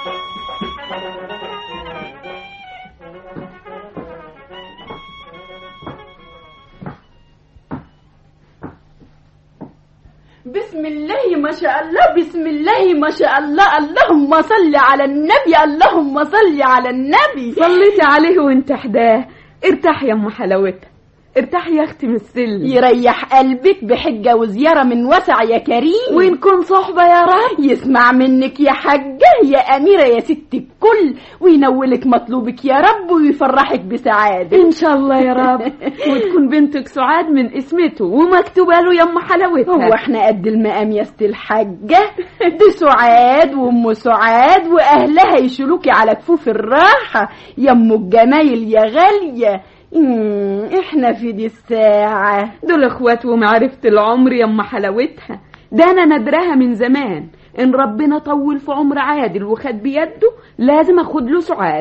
بسم الله ما شاء الله بسم الله ما شاء الله اللهم صل على النبي اللهم صل على النبي صليتي عليه وانت حداه ارتاح يا ام حلاوتها ارتاحي يا اختي من السلم يريح قلبك بحجة وزيارة من وسع يا كريم ونكون صحبة يا رب يسمع منك يا حاجة يا أميرة يا ست الكل وينولك مطلوبك يا رب ويفرحك بسعادة ان شاء الله يا رب وتكون بنتك سعاد من اسمته ومكتوبه له يا ام حلاوتها هو احنا قد المقام يا ست الحاجة دي سعاد وام سعاد واهلها يشيلوكي على كفوف الراحة يا ام الجمايل يا غالية مم، احنا في دي الساعة دول اخوات ومعرفة العمر يا ام حلاوتها ده انا ندراها من زمان ان ربنا طول في عمر عادل وخد بيده لازم اخد له سعاد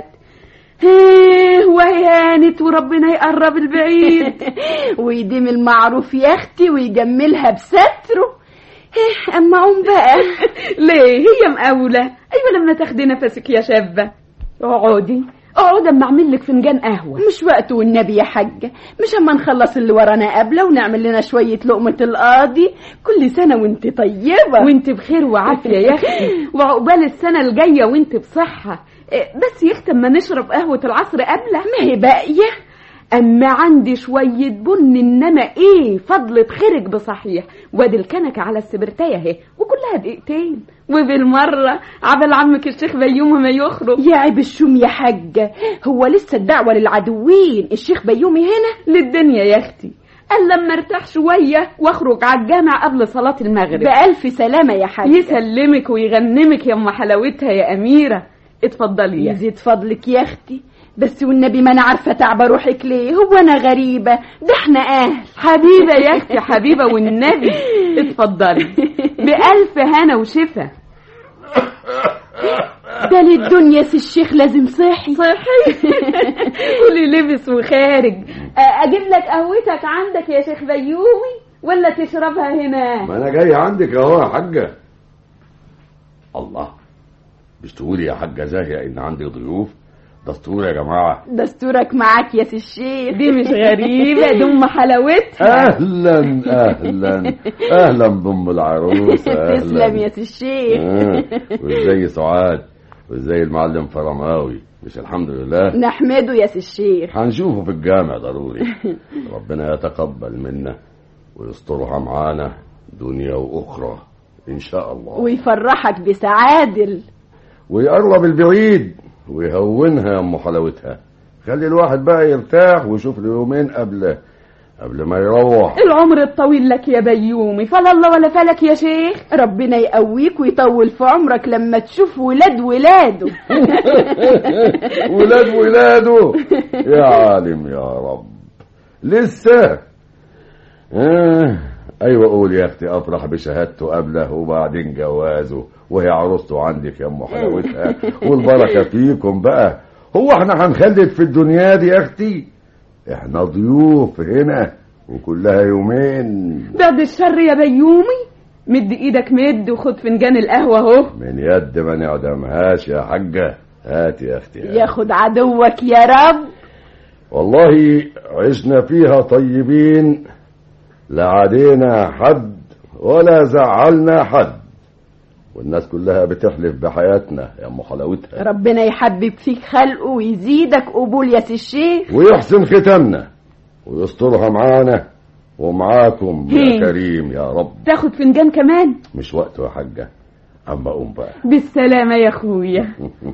هيه وهي هانت وربنا يقرب البعيد ويديم المعروف يا اختي ويجملها بستره ايه اما قوم بقى ليه هي مقاولة ايوه لما تاخدي نفسك يا شابة اقعدي اقعدي اما اعمل لك فنجان قهوة مش وقت والنبي يا حاجة مش اما نخلص اللي ورانا قبله ونعمل لنا شوية لقمة القاضي كل سنة وانت طيبة وانت بخير وعافية يا اختي وعقبال السنة الجاية وانت بصحة إيه، بس يا اختي اما نشرب قهوة العصر قبله ما هي باقية اما عندي شوية بن انما ايه فضلة خيرك بصحيح وادي الكنكة على السبرتاية اهي وكلها دقيقتين وبالمرة عبل عمك الشيخ بيوم ما يخرج يا عيب الشوم يا حاجة هو لسه الدعوة للعدوين الشيخ بيومي هنا للدنيا يا اختي قال لما ارتاح شوية واخرج على الجامع قبل صلاة المغرب بألف سلامة يا حاجة يسلمك ويغنمك يا ام حلاوتها يا اميرة اتفضلي يا يزيد فضلك يا اختي بس والنبي ما انا عارفه تعبى روحك ليه هو انا غريبه ده احنا اهل حبيبة يا اختي حبيبة والنبي اتفضلي بألف هنا وشفا ده للدنيا سي الشيخ لازم صاحي صحي كلي لبس وخارج أ- اجيب لك قهوتك عندك يا شيخ بيومي ولا تشربها هنا ما انا جاي عندك اهو يا حاجه الله مش تقولي يا حاجه زاهيه ان عندي ضيوف دستور يا جماعه دستورك معاك يا سي الشيخ دي مش غريبة دي ام حلاوتها اهلا اهلا اهلا بام العروسه تسلم اهلا يا سي الشيخ آه، وازاي سعاد وازاي المعلم فرماوي مش الحمد لله نحمده يا سي الشيخ هنشوفه في الجامع ضروري ربنا يتقبل منا ويسترها معانا دنيا واخرى ان شاء الله ويفرحك بسعادل ويقرب البعيد ويهونها يا ام حلاوتها خلي الواحد بقى يرتاح ويشوف له يومين قبل قبل ما يروح العمر الطويل لك يا بيومي فلا الله ولا فلك يا شيخ ربنا يقويك ويطول في عمرك لما تشوف ولاد ولاده ولاد ولاده يا عالم يا رب لسه آه. ايوه قول يا اختي افرح بشهادته قبله وبعدين جوازه وهي عروسته عندك يا ام حلاوتها والبركه فيكم بقى هو احنا هنخلد في الدنيا دي يا اختي احنا ضيوف هنا وكلها يومين بعد الشر يا بيومي مد ايدك مد وخد فنجان القهوة اهو من يد ما نعدمهاش يا حاجه هات يا اختي هات. ياخد عدوك يا رب والله عشنا فيها طيبين لا عادينا حد ولا زعلنا حد والناس كلها بتحلف بحياتنا يا ام حلاوتها ربنا يحبب فيك خلقه ويزيدك قبول يا سي الشيخ ويحسن ختامنا ويسترها معانا ومعاكم يا هي. كريم يا رب تاخد فنجان كمان مش وقته يا حاجه اما قوم بقى بالسلامة يا اخويا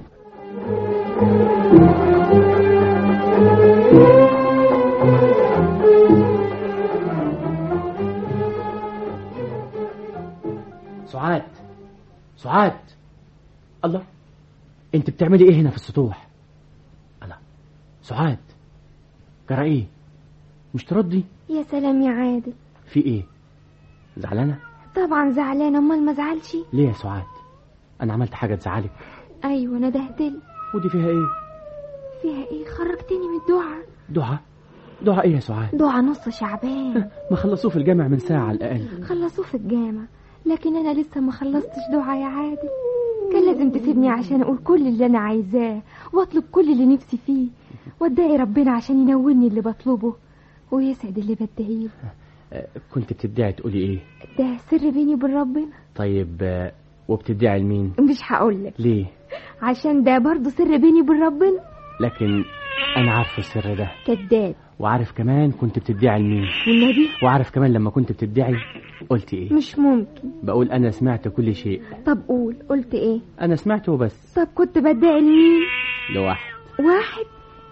سعاد سعاد الله انت بتعملي ايه هنا في السطوح الله سعاد جرى ايه مش تردي يا سلام يا عادل في ايه زعلانه طبعا زعلانة امال ما زعلش ليه يا سعاد انا عملت حاجه تزعلك ايوه ندهتلي ودي فيها ايه فيها ايه خرجتني من الدعاء دعاء دعاء ايه يا سعاد دعاء نص شعبان ما خلصوه في الجامع من ساعه على الاقل خلصوه في الجامع لكن انا لسه ما خلصتش دعاء يا عادل كان لازم تسيبني عشان اقول كل اللي انا عايزاه واطلب كل اللي نفسي فيه وادعي ربنا عشان ينولني اللي بطلبه ويسعد اللي بدعيه آه، كنت بتدعي تقولي ايه ده سر بيني وبين ربنا طيب آه، وبتدعي لمين مش هقولك ليه عشان ده برضه سر بيني وبين ربنا لكن انا عارف السر ده كذاب وعارف كمان كنت بتدعي لمين والنبي وعارف كمان لما كنت بتدعي قلت ايه مش ممكن بقول انا سمعت كل شيء طب قول قلت ايه انا سمعته وبس طب كنت بدعي لمين لواحد واحد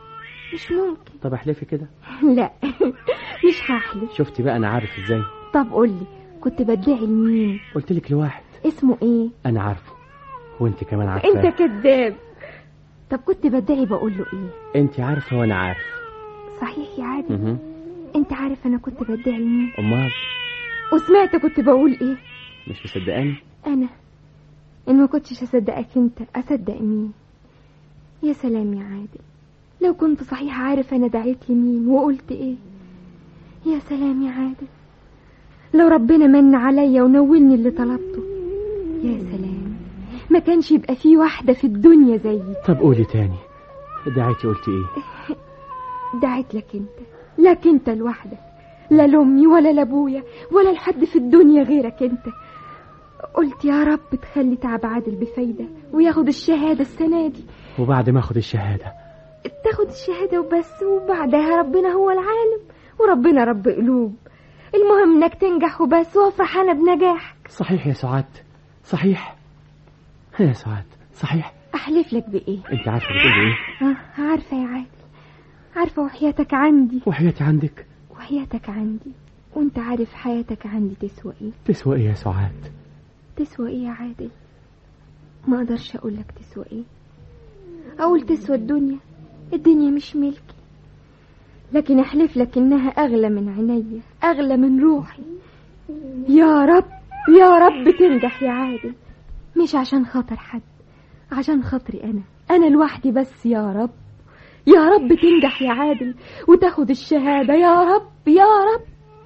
مش ممكن طب احلفي كده لا مش هحلف شفتي بقى انا عارف ازاي طب قولي كنت بدعي لمين قلت لك لواحد اسمه ايه انا عارفه وانت كمان عارفه انت كذاب طب كنت بدعي بقول له ايه انت عارفه وانا عارف صحيح يا عادل مهم. انت عارف انا كنت بدعي لمين امال وسمعت كنت بقول ايه مش مصدقاني انا ان ما كنتش اصدقك انت اصدق مين يا سلام يا عادل لو كنت صحيح عارف انا دعيت لمين وقلت ايه يا سلام يا عادل لو ربنا من عليا ونولني اللي طلبته يا سلام ما كانش يبقى في واحدة في الدنيا زيي طب قولي تاني دعيتي قلتي ايه دعيت لك انت لك انت لوحدك لا لامي ولا لابويا ولا لحد في الدنيا غيرك انت قلت يا رب تخلي تعب عادل بفايدة وياخد الشهادة السنة دي وبعد ما اخد الشهاده تاخد الشهادة وبس وبعدها ربنا هو العالم وربنا رب قلوب المهم انك تنجح وبس وافرح انا بنجاحك صحيح يا سعاد صحيح يا سعاد صحيح احلف لك بايه انت عارفه بتقولي ايه اه عارفة يا عادل عارفة وحياتك عندي وحياتي عندك وحياتك عندي وانت عارف حياتك عندي تسوى ايه تسوى ايه يا سعاد تسوى ايه يا عادل ما اقدرش اقول لك تسوى ايه اقول تسوى الدنيا الدنيا مش ملكي لكن احلف لك انها اغلى من عينيا اغلى من روحي يا رب يا رب تنجح يا عادل مش عشان خاطر حد عشان خاطري انا انا لوحدي بس يا رب يا رب تنجح يا عادل وتاخد الشهادة يا رب يا رب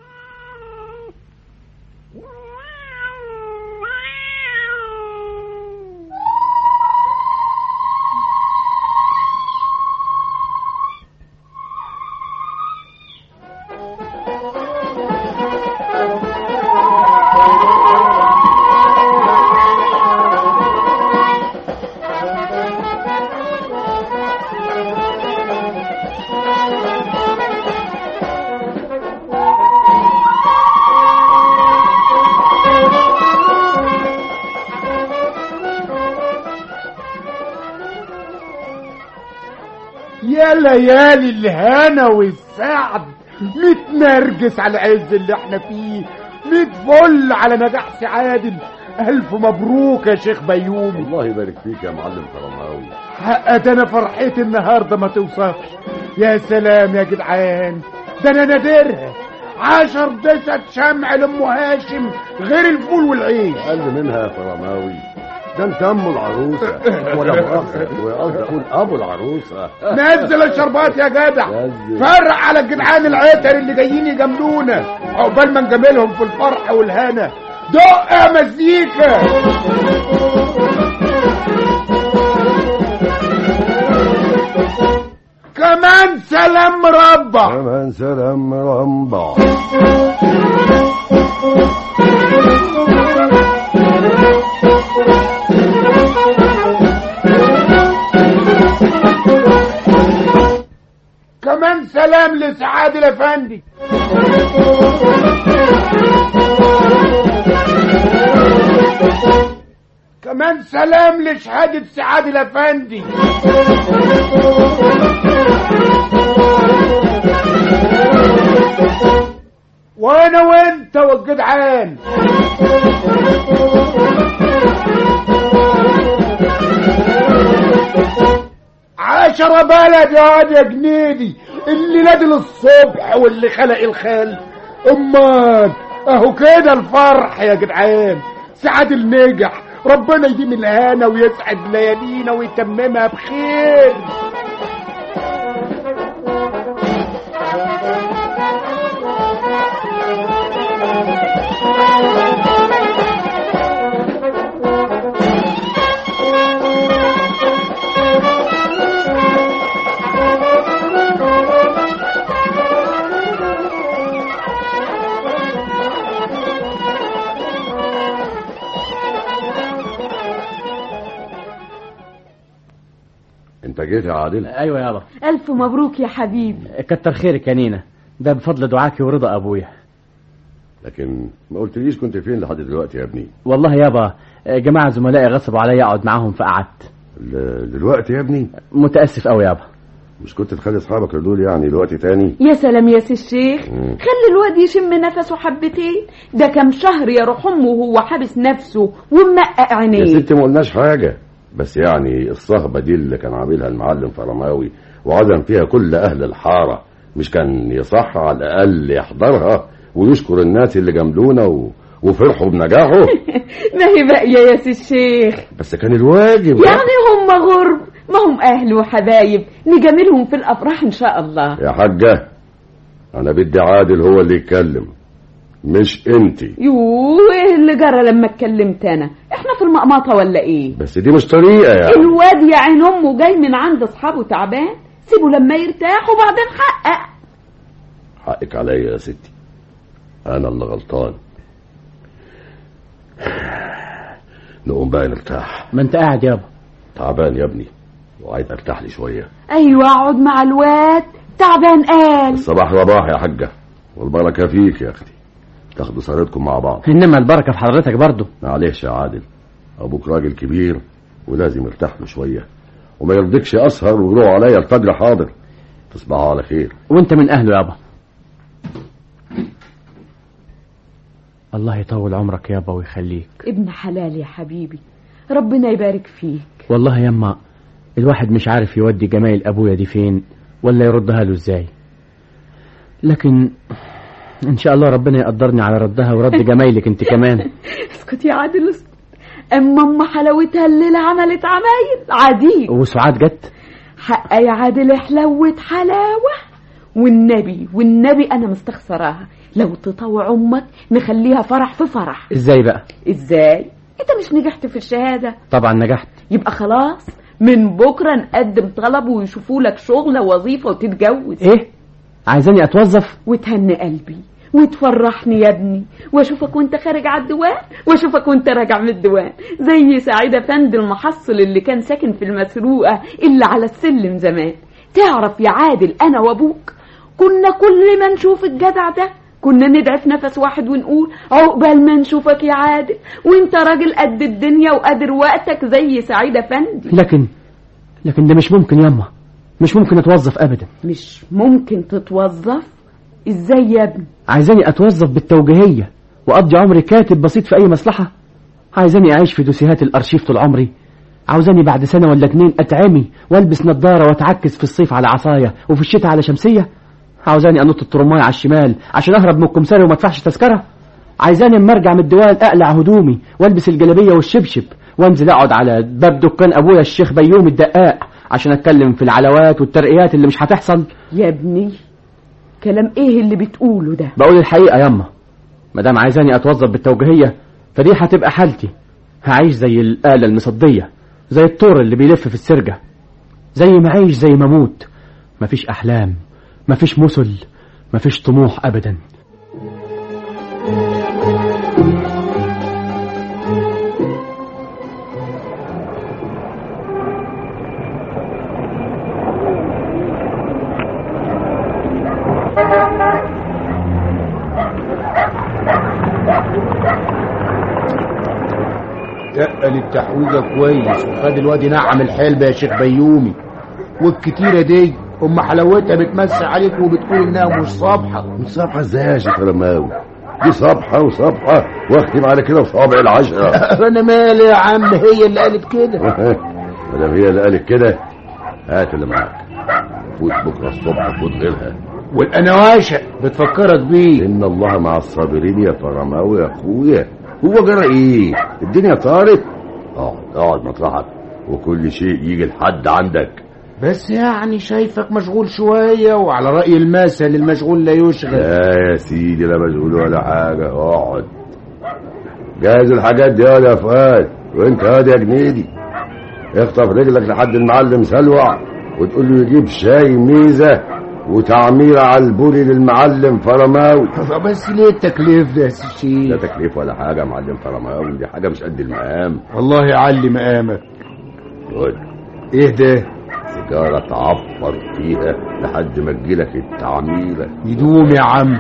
يا ليالي الهنا والسعد متنرجس على العز اللي احنا فيه متفل على نجاح سعادل الف مبروك يا شيخ بيومي الله يبارك فيك يا معلم فرماوي حقق انا فرحتي النهارده ما توصفش يا سلام يا جدعان ده انا نادرها عشر دسة شمع لام هاشم غير الفول والعيش اقل منها يا فرماوي ده انت ام العروسه ولا مؤاخذه وقصدي اقول ابو العروسه نزل الشربات يا جدع نزل. فرق على الجدعان العتر اللي جايين يجاملونا عقبال ما نجاملهم في الفرح والهنا دق يا مزيكا كمان سلام مربع كمان سلام رمبع كمان سلام لسعاد الافندي كمان سلام لشهادة سعاد الافندي وانا وانت والجدعان عشرة بلد يا واد يا جنيدي اللي نادي للصبح واللي خلق الخال امال اهو كده الفرح يا جدعان سعاد النجح ربنا يديم الهنا ويسعد ليالينا ويتممها بخير انت جيت يا عادل ايوه يابا ألف مبروك يا حبيبي كتر خيرك يا نينا ده بفضل دعاكي ورضا ابويا لكن ما قلتليش كنت فين لحد دلوقتي يا ابني والله يابا جماعه زملائي غصبوا عليا اقعد معاهم فقعدت ل- دلوقتي يا ابني متاسف قوي يابا مش كنت تخلي اصحابك دول يعني دلوقتي تاني يا سلام يا سي الشيخ مم. خلي الواد يشم نفسه حبتين ده كم شهر يروح امه وهو حابس نفسه ومنقق يا عينيه ستي ما قلناش حاجه بس يعني الصهبه دي اللي كان عاملها المعلم فرماوي وعزم فيها كل اهل الحاره مش كان يصح على الاقل يحضرها ويشكر الناس اللي جاملونا و... وفرحوا بنجاحه ما هي باقيه يا سي الشيخ بس كان الواجب يعني هم غرب ما هم اهل وحبايب نجاملهم في الافراح ان شاء الله يا حاجه انا بدي عادل هو اللي يتكلم مش انتي يوه ايه اللي جرى لما اتكلمت انا احنا في المقمطه ولا ايه بس دي مش طريقه يعني الواد يا عين امه جاي من عند اصحابه تعبان سيبه لما يرتاح وبعدين حقق حقك عليا يا ستي انا اللي غلطان نقوم بقى نرتاح ما انت قاعد يابا تعبان يا ابني وعايز ارتاح لي شويه ايوه اقعد مع الواد تعبان قال الصباح رباح يا حاجه والبركه فيك يا اختي تاخدوا سهرتكم مع بعض انما البركه في حضرتك برضه معلش يا عادل ابوك راجل كبير ولازم يرتاح له شويه وما يرضيكش اسهر ويروح عليا الفجر حاضر تصبحوا على خير وانت من اهله يابا الله يطول عمرك يابا ويخليك ابن حلال يا حبيبي ربنا يبارك فيك والله يما الواحد مش عارف يودي جمايل ابويا دي فين ولا يردها له ازاي لكن ان شاء الله ربنا يقدرني على ردها ورد جمايلك انت كمان اسكت يا عادل اسكت اما ام حلاوتها الليله عملت عمايل عديد وسعاد جت حق يا عادل حلوة حلاوة والنبي والنبي انا مستخسراها لو تطوع امك نخليها فرح في فرح ازاي بقى ازاي انت مش نجحت في الشهادة طبعا نجحت يبقى خلاص من بكرة نقدم طلب ويشوفوا لك شغلة وظيفة وتتجوز ايه عايزاني اتوظف وتهني قلبي وتفرحني يا ابني واشوفك وانت خارج على الديوان واشوفك وانت راجع من الديوان زي سعيد افندي المحصل اللي كان ساكن في المسروقه اللي على السلم زمان تعرف يا عادل انا وابوك كنا كل ما نشوف الجدع ده كنا ندعي في نفس واحد ونقول عقبال ما نشوفك يا عادل وانت راجل قد الدنيا وقادر وقتك زي سعيد افندي لكن لكن ده مش ممكن يما مش ممكن اتوظف ابدا مش ممكن تتوظف ازاي يا ابني عايزاني اتوظف بالتوجيهيه واقضي عمري كاتب بسيط في اي مصلحه عايزاني اعيش في دوسيهات الارشيف طول عمري عاوزاني بعد سنه ولا اتنين اتعمي والبس نظاره واتعكس في الصيف على عصايه وفي الشتاء على شمسيه عاوزاني انط الترمايه على الشمال عشان اهرب من الكمساري وما ادفعش تذكره عايزاني اما ارجع من الديوان اقلع هدومي والبس الجلابيه والشبشب وانزل اقعد على باب دكان ابويا الشيخ بيوم الدقاق عشان اتكلم في العلوات والترقيات اللي مش هتحصل يا ابني كلام ايه اللي بتقوله ده بقول الحقيقة ياما مدام عايزاني اتوظف بالتوجيهية فدي هتبقى حالتي هعيش زي الآلة المصدية زي الطور اللي بيلف في السرجة زي ما عيش زي ما اموت مفيش أحلام مفيش مثل مفيش طموح أبدا تقل التحويجة كويس وخد الواد ينعم الحلبة يا شيخ بيومي والكتيرة دي ام حلاوتها بتمسح عليك وبتقول انها مش صابحة مش صبحه ازاي يا شيخ رماوي دي صبحه وصبحه واختم على كده صوابع العشره انا مالي يا عم هي اللي قالت كده مدام هي اللي قالت كده هات اللي معاك فوت بكره الصبح فوت غيرها والقنواشة بتفكرك بيه ان الله مع الصابرين يا فرماوي يا اخويا هو جرى ايه الدنيا طارت اقعد اقعد مطرحك وكل شيء يجي لحد عندك بس يعني شايفك مشغول شوية وعلى رأي المثل المشغول لا يشغل لا يا سيدي لا مشغول ولا حاجة اقعد جهز الحاجات دي يا يا فؤاد وانت هادي يا جنيدي اخطف رجلك لحد المعلم سلوع وتقول له يجيب شاي ميزة وتعميرة على البولي للمعلم فرماوي بس ليه التكليف ده يا سي لا الشيخ تكليف ولا حاجة يا معلم فرماوي دي حاجة مش قد المقام والله يعلي مقامك خد ايه ده النجارة تعفر فيها لحد ما تجيلك التعميلة يدوم يا عم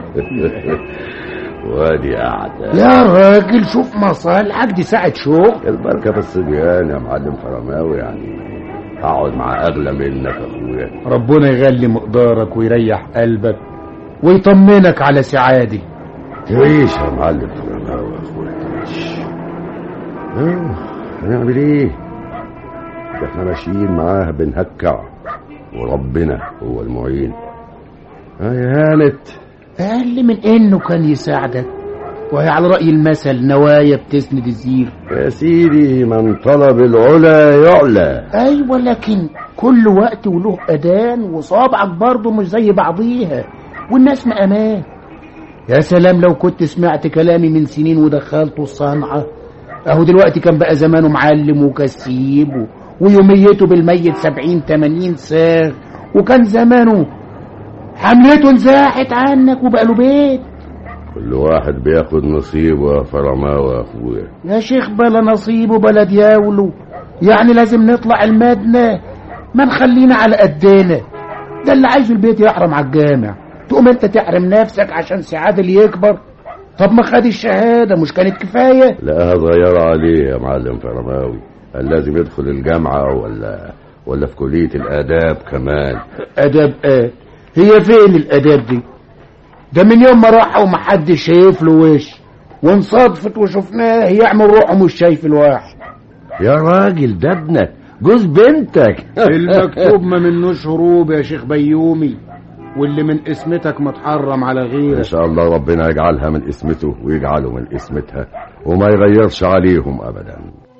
وادي قاعدة يا راجل شوف مصالحك دي ساعة شغل البركة في الصبيان يا معلم حرماوي يعني اقعد مع اغلى منك يا اخويا ربنا يغلي مقدارك ويريح قلبك ويطمنك على سعادي تعيش يا معلم حرماوي يا اخويا تعيش اه، هنعمل ايه ده احنا ماشيين معاه بنهكع وربنا هو المعين اه يا هانت أقل من إنه كان يساعدك وهي على رأي المثل نوايا بتسند الزير يا سيدي من طلب العلا يعلى أيوة لكن كل وقت وله أذان وصابعك برضه مش زي بعضيها والناس ما أمان يا سلام لو كنت سمعت كلامي من سنين ودخلته الصنعة أهو دلوقتي كان بقى زمانه معلم وكسيب و... ويوميته بالميت سبعين تمانين ساغ وكان زمانه حملته انزاحت عنك وبقى له بيت كل واحد بياخد نصيبه يا فرماوي يا اخويا يا شيخ بلا نصيبه بلا دياوله يعني لازم نطلع المدنة ما نخلينا على قدنا ده اللي عايزه البيت يحرم على الجامع تقوم انت تحرم نفسك عشان سعاد اللي يكبر طب ما خد الشهادة مش كانت كفاية لا صغيرة عليه يا معلم فرماوي قال لازم يدخل الجامعة ولا ولا في كلية الآداب كمان أداب ايه هي فين الأداب دي ده من يوم ما راح ومحدش شايف له وش وانصدفت وشفناه يعمل روحه مش شايف الواحد يا راجل ده ابنك جوز بنتك المكتوب ما منوش هروب يا شيخ بيومي واللي من اسمتك متحرم على ان غيرك شاء الله ربنا يجعلها من اسمته ويجعله من اسمتها وما يغيرش عليهم ابدا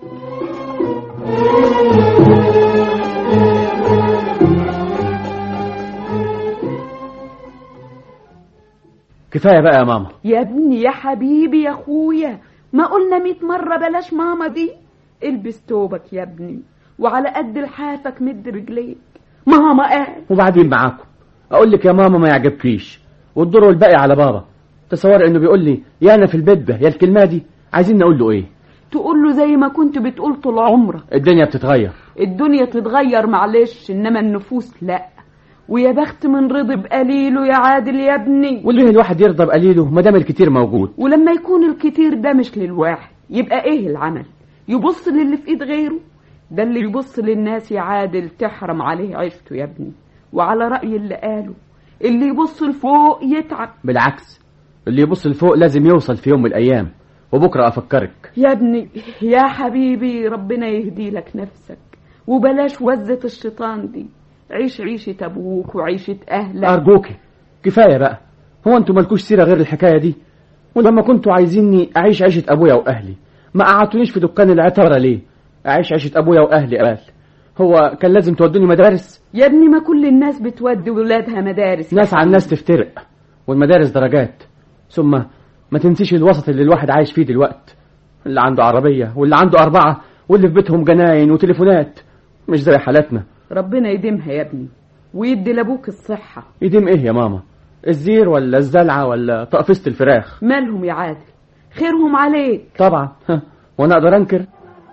كفاية بقى يا ماما يا ابني يا حبيبي يا اخويا ما قلنا ميت مرة بلاش ماما دي البس توبك يا ابني وعلى قد لحافك مد رجليك ماما قال وبعدين معاكم اقول لك يا ماما ما يعجبكيش والدور والباقي على بابا تصور انه بيقول لي يا انا في البيت ده يا الكلمه دي عايزين نقول له ايه تقول له زي ما كنت بتقول طول عمرك الدنيا بتتغير الدنيا تتغير معلش انما النفوس لا ويا بخت من رضي بقليله يا عادل يا ابني وليه الواحد يرضى بقليله ما دام الكتير موجود ولما يكون الكتير ده مش للواحد يبقى ايه العمل يبص للي في ايد غيره ده اللي يبص للناس يا عادل تحرم عليه عيشته يا ابني وعلى رأي اللي قاله اللي يبص لفوق يتعب بالعكس اللي يبص لفوق لازم يوصل في يوم من الايام وبكره افكرك يا ابني يا حبيبي ربنا يهدي لك نفسك وبلاش وزة الشيطان دي عيش عيشة أبوك وعيشة أهلك ارجوكي كفايه بقى هو انتوا مالكوش سيره غير الحكايه دي ولما كنتوا عايزيني اعيش عيشه ابويا واهلي ما قعدتونيش في دكان العطاره ليه اعيش عيشه ابويا واهلي قال هو كان لازم تودوني مدارس يا ابني ما كل الناس بتودي ولادها مدارس ناس عن ناس تفترق والمدارس درجات ثم ما تنسيش الوسط اللي الواحد عايش فيه دلوقت اللي عنده عربية واللي عنده أربعة واللي في بيتهم جناين وتليفونات مش زي حالتنا ربنا يديمها يا ابني ويدي لابوك الصحة يديم ايه يا ماما الزير ولا الزلعة ولا تقفيصة الفراخ مالهم يا عادل خيرهم عليك طبعا ها، وانا اقدر انكر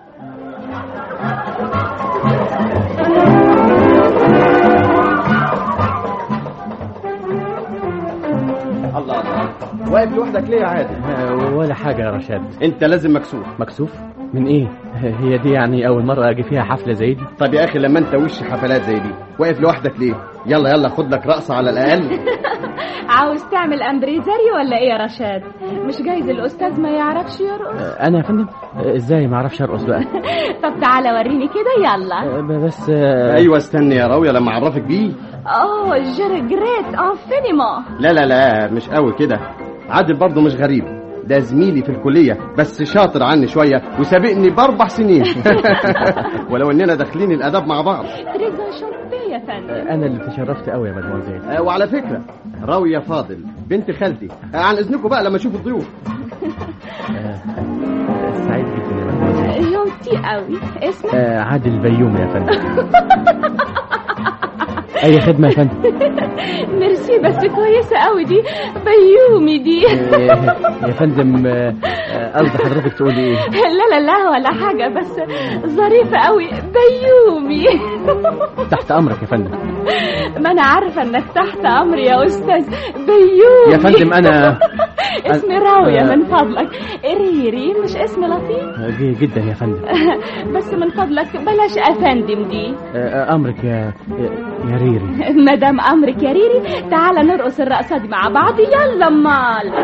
الله الله واقف لوحدك ليه يا عادل آه، ولا حاجة يا رشاد انت لازم مكسوف مكسوف من ايه هي دي يعني اول مرة اجي فيها حفلة زي دي طب يا اخي لما انت وش حفلات زي دي واقف لوحدك ليه يلا يلا خد لك رقصه على الاقل عاوز تعمل امبريزاري ولا ايه يا رشاد مش جايز الاستاذ ما يعرفش يرقص آه، انا يا فندم آه، ازاي ما اعرفش ارقص بقى طب تعالى وريني كده يلا آه، بس آه، ايوه استني يا راويه لما اعرفك بيه اوه جر جريت انفينيمون لا لا لا مش قوي كده عادل برضه مش غريب ده زميلي في الكلية بس شاطر عني شوية وسابقني بأربع سنين ولو إننا داخلين الآداب مع بعض تريزون شوبي يا فندم انا اللي تشرفت قوي يا مدموزيل آه، وعلى فكرة راوية فاضل بنت خالتي آه، عن إذنكم بقى لما أشوف الضيوف سعيد جدا يا مدموزيل يونتي قوي اسمك آه، عادل بيومي يا فندم اي خدمة يا فندم ميرسي بس كويسه قوي دي بيومي دي آه، يا فندم آه، آه، قصدي حضرتك تقولي ايه لا لا لا ولا حاجة بس ظريفة قوي بيومي تحت امرك يا فندم ما أنا عارفة إنك تحت أمري يا أستاذ بيومي يا فندم انا اسمي راوية أنا- من فضلك ريري مش اسم لطيف جي جدا يا فندم بس من فضلك بلاش أفندم دي آه، امرك يا يا ريري مدام أمرك يا ريري تعال نرقص الرقصة دي مع بعض يلا مال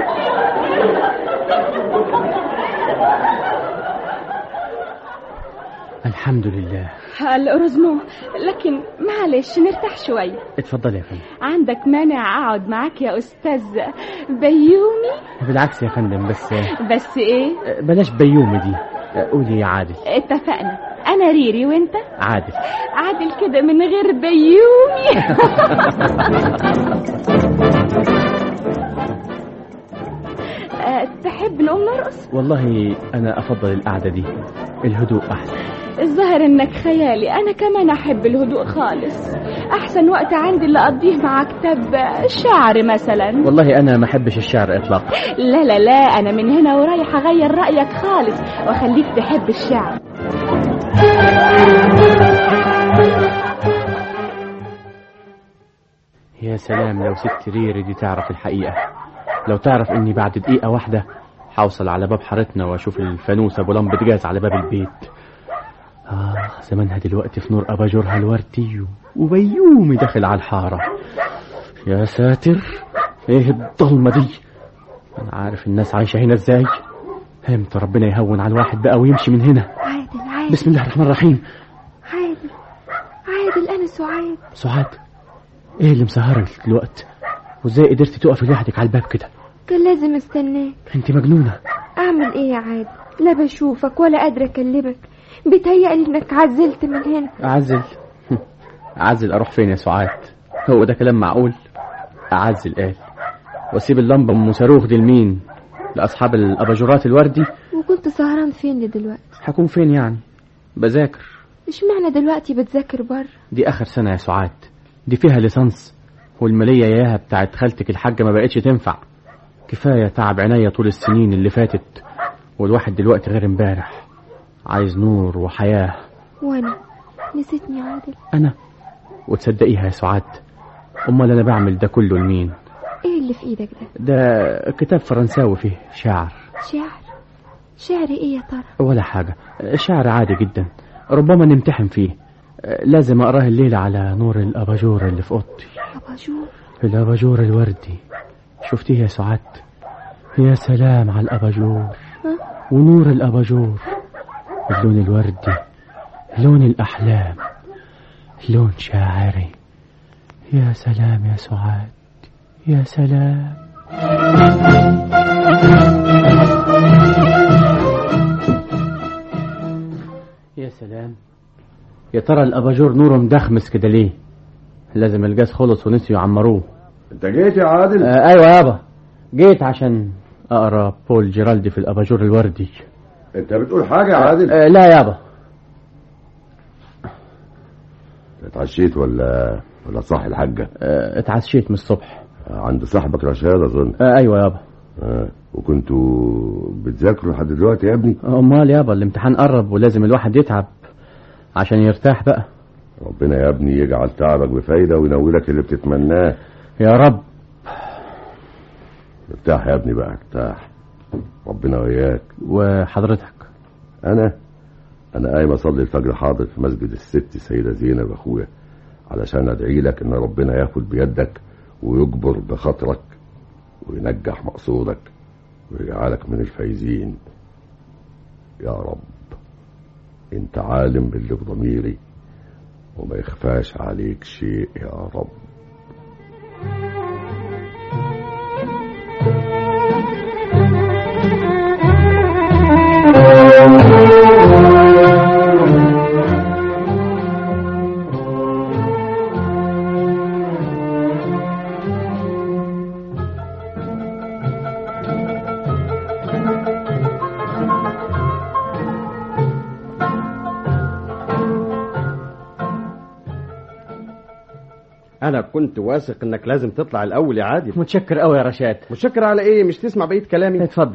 الحمد لله الأورزمو لكن معلش نرتاح شوي اتفضل يا فندم عندك مانع أقعد معاك يا أستاذ بيومي بالعكس يا فندم بس بس إيه آه، بلاش بيومي دي آه، قولي يا عادل اتفقنا أنا ريري وأنت عادل عادل كده من غير بيومي أه، تحب نقوم نرقص والله انا افضل القعده دي الهدوء احسن الظاهر انك خيالي انا كمان احب الهدوء خالص احسن وقت عندي اللي اقضيه مع كتاب شعر مثلا والله انا ما احبش الشعر اطلاقا لا لا لا انا من هنا ورايح اغير رايك خالص واخليك تحب الشعر يا سلام لو ست ريري دي تعرف الحقيقه لو تعرف اني بعد دقيقه واحده حوصل على باب حارتنا واشوف الفانوس ابو لمبة جاز على باب البيت آه زمانها دلوقتي في نور أباجورها الوردي وبيومي داخل على الحارة يا ساتر ايه الضلمة دي انا عارف الناس عايشة هنا ازاي امتى ربنا يهون على الواحد بقى ويمشي من هنا عادل عادل بسم الله الرحمن الرحيم عادل عادل أنا سعاد سعاد ايه اللي مسهرك دلوقتي وازاي قدرتي تقفي لوحدك على الباب كده كان لازم استناك انت مجنونة أعمل إيه يا عادل لا بشوفك ولا قادرة أكلمك بيتهيألي إنك عزلت من هنا أعزل أعزل أروح فين يا سعاد هو ده كلام معقول أعزل قال وأسيب اللمبة أم صاروخ دي لمين لأصحاب الأباجورات الوردي وكنت سهران فين دلوقتي هكون فين يعني بذاكر اشمعنى دلوقتي بتذاكر بره دي آخر سنة يا سعاد دي فيها ليسانس والمالية ياها بتاعت خالتك الحاجة ما بقتش تنفع كفاية تعب عينيا طول السنين اللي فاتت والواحد دلوقتي غير امبارح عايز نور وحياة وأنا نسيتني يا عادل أنا وتصدقيها يا سعاد أمال أنا بعمل ده كله لمين إيه اللي في إيدك ده ده كتاب فرنساوي فيه شعر شعر شعر إيه يا ترى ولا حاجة شعر عادي جدا ربما نمتحن فيه لازم أقراه الليلة على نور الأباجور اللي في أوضتي أباجور الأباجور الوردي شفتيه يا سعاد يا سلام على الأباجور ونور الأباجور اللون الوردي لون الأحلام لون شاعري يا سلام يا سعاد يا سلام يا سلام يا ترى الأباجور نوره مدخمس كده ليه لازم الجاز خلص ونسيوا يعمروه انت جيت يا عادل آه ايوه يابا جيت عشان اقرا بول جيرالدي في الاباجور الوردي انت بتقول حاجه يا عادل آه لا يابا اتعشيت ولا ولا صاحي الحاجه آه اتعشيت من الصبح آه، عند صاحبك رشاد اظن آه ايوه يابا آه. وكنتوا بتذاكروا لحد دلوقتي يا ابني امال يابا الامتحان قرب ولازم الواحد يتعب عشان يرتاح بقى ربنا يا ابني يجعل تعبك بفايده وينولك اللي بتتمناه يا رب ارتاح يا ابني بقى ارتاح ربنا وياك وحضرتك انا انا قايم اصلي الفجر حاضر في مسجد الست سيده زينب اخويا علشان ادعي لك ان ربنا ياخد بيدك ويجبر بخاطرك وينجح مقصودك ويجعلك من الفايزين يا رب انت عالم باللي في ضميري وما يخفاش عليك شيء يا رب انا كنت واثق انك لازم تطلع الاول يا عادل متشكر قوي يا رشاد متشكر على ايه مش تسمع بقيه كلامي اتفضل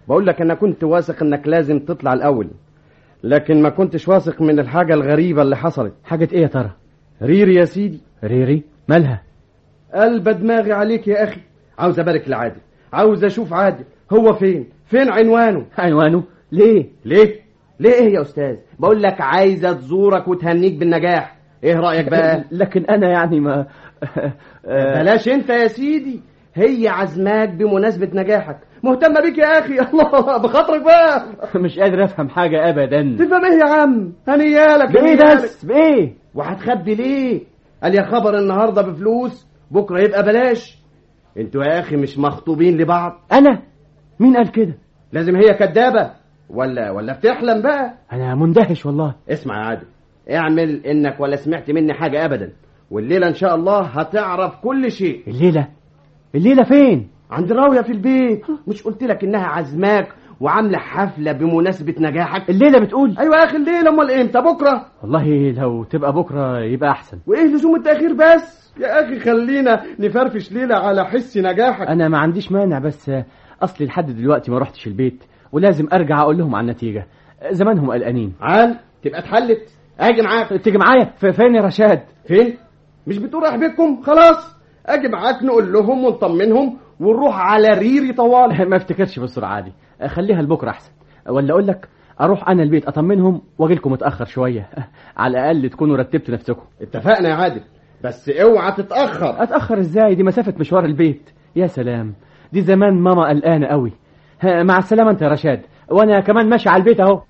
بقول لك انا كنت واثق انك لازم تطلع الاول لكن ما كنتش واثق من الحاجه الغريبه اللي حصلت حاجة ايه يا ترى ريري يا سيدي ريري مالها قلب دماغي عليك يا اخي عاوز ابارك لعادل عاوز اشوف عادل هو فين فين عنوانه عنوانه ليه ليه ليه ايه يا استاذ بقول لك عايزه تزورك وتهنيك بالنجاح ايه رايك بقى لكن انا يعني ما بلاش انت يا سيدي هي عزماك بمناسبة نجاحك مهتمة بيك يا أخي الله بخاطرك بقى مش قادر افهم حاجة ابدا تفهم ايه يا عم هنيالك بايه هنيالك. بس بايه وهتخبي ليه قال يا خبر النهاردة بفلوس بكرة يبقى بلاش انتوا يا أخي مش مخطوبين لبعض انا مين قال كده لازم هي كدابة ولا ولا بتحلم بقى انا مندهش والله اسمع يا عادل اعمل انك ولا سمعت مني حاجة ابدا والليلة ان شاء الله هتعرف كل شيء الليلة الليلة فين عند راوية في البيت مش قلت لك انها عزماك وعاملة حفلة بمناسبة نجاحك الليلة بتقول ايوه يا اخي الليلة امال امتى بكرة والله لو تبقى بكرة يبقى احسن وايه لزوم التأخير بس يا اخي خلينا نفرفش ليلة على حس نجاحك انا ما عنديش مانع بس اصلي لحد دلوقتي ما رحتش البيت ولازم ارجع اقول لهم على النتيجة زمانهم قلقانين عال تبقى اتحلت اجي معاك تيجي معايا في- فين يا رشاد فين مش بتقول رايح بيتكم خلاص اجي معاك نقول لهم ونطمنهم ونروح على ريري طوال ما افتكرش بالسرعة دي خليها لبكرة احسن ولا اقول لك اروح انا البيت اطمنهم واجي لكم متاخر شويه على الاقل تكونوا رتبتوا نفسكم اتفقنا يا عادل بس اوعى تتأخر اتاخر ازاي دي مسافه مشوار البيت يا سلام دي زمان ماما قلقانه قوي ها، مع السلامه انت يا رشاد وانا كمان ماشي على البيت اهو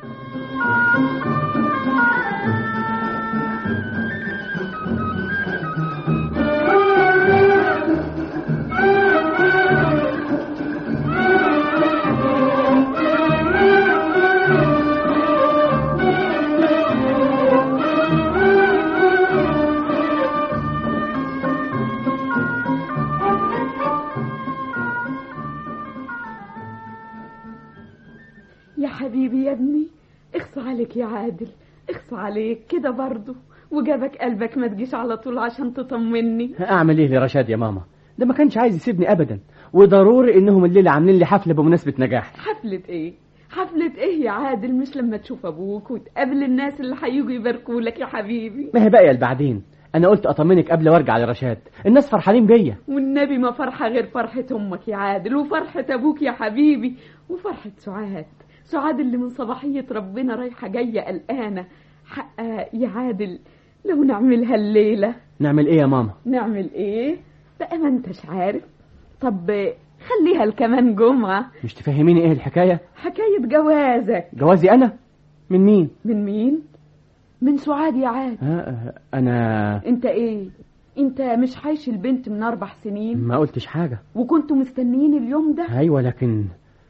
يا حبيبي يا ابني اخص عليك يا عادل اخص عليك كده برضه وجابك قلبك ما تجيش على طول عشان تطمني اعمل ايه لرشاد يا ماما ده ما كانش عايز يسيبني ابدا وضروري انهم الليله عاملين لي حفله بمناسبه نجاح حفلة ايه حفلة ايه يا عادل مش لما تشوف ابوك وتقابل الناس اللي هيجوا يباركوا لك يا حبيبي ما هي باقيه لبعدين انا قلت اطمنك قبل وارجع لرشاد الناس فرحانين بيا والنبي ما فرحة غير فرحة امك يا عادل وفرحة ابوك يا حبيبي وفرحة سعاد سعاد اللي من صباحية ربنا رايحة جاية قلقانة حقها يا عادل لو نعملها الليلة نعمل ايه يا ماما نعمل ايه بقى ما انتش عارف طب خليها كمان جمعة مش تفهميني ايه الحكايه حكاية جوازك جوازي انا من مين من مين من سعاد يا عادل ها آه، انا انت ايه انت مش عايش البنت من اربع سنين ما قلتش حاجه وكنتوا مستنيين اليوم ده ايوه لكن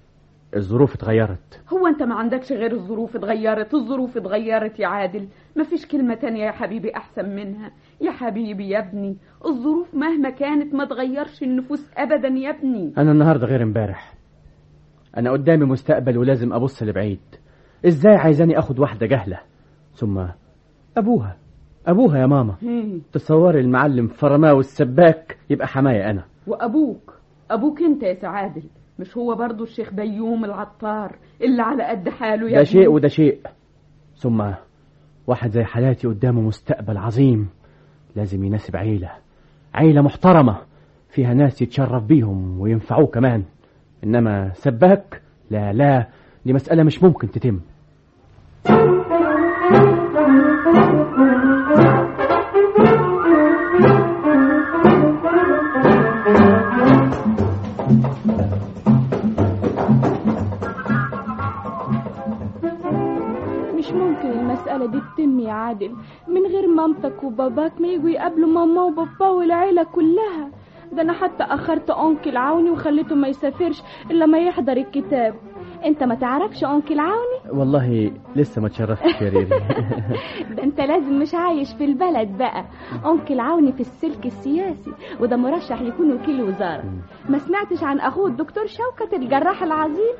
الظروف اتغيرت هو انت ما عندكش غير الظروف اتغيرت الظروف اتغيرت يا عادل مفيش كلمة تانية يا حبيبي احسن منها يا حبيبي يا ابني الظروف مهما كانت ما تغيرش النفوس ابدا يا ابني انا النهارده غير امبارح انا قدامي مستقبل ولازم ابص لبعيد ازاي عايزاني اخد واحده جهله ثم ابوها ابوها يا ماما هم. تصوري المعلم فرماوي السباك يبقى حماية انا وابوك ابوك انت يا سعادل مش هو برضو الشيخ بيوم العطار اللي على قد حاله يا ده ابني؟ شيء وده شيء ثم واحد زي حالاتي قدامه مستقبل عظيم لازم يناسب عيلة عيلة محترمة فيها ناس يتشرف بيهم وينفعوه كمان إنما سباك لا لا دي مسألة مش ممكن تتم مش ممكن المسألة دي تتم يا عادل من غير مامتك وباباك ما يجوا يقابلوا ماما وبابا والعيلة كلها ده انا حتى اخرت انكل عوني وخليته ما يسافرش الا ما يحضر الكتاب انت ما تعرفش انكل عوني والله لسه ما تشرفتش يا ريري ده انت لازم مش عايش في البلد بقى انكل عوني في السلك السياسي وده مرشح يكون وكيل وزارة ما سمعتش عن اخوه الدكتور شوكت الجراح العظيم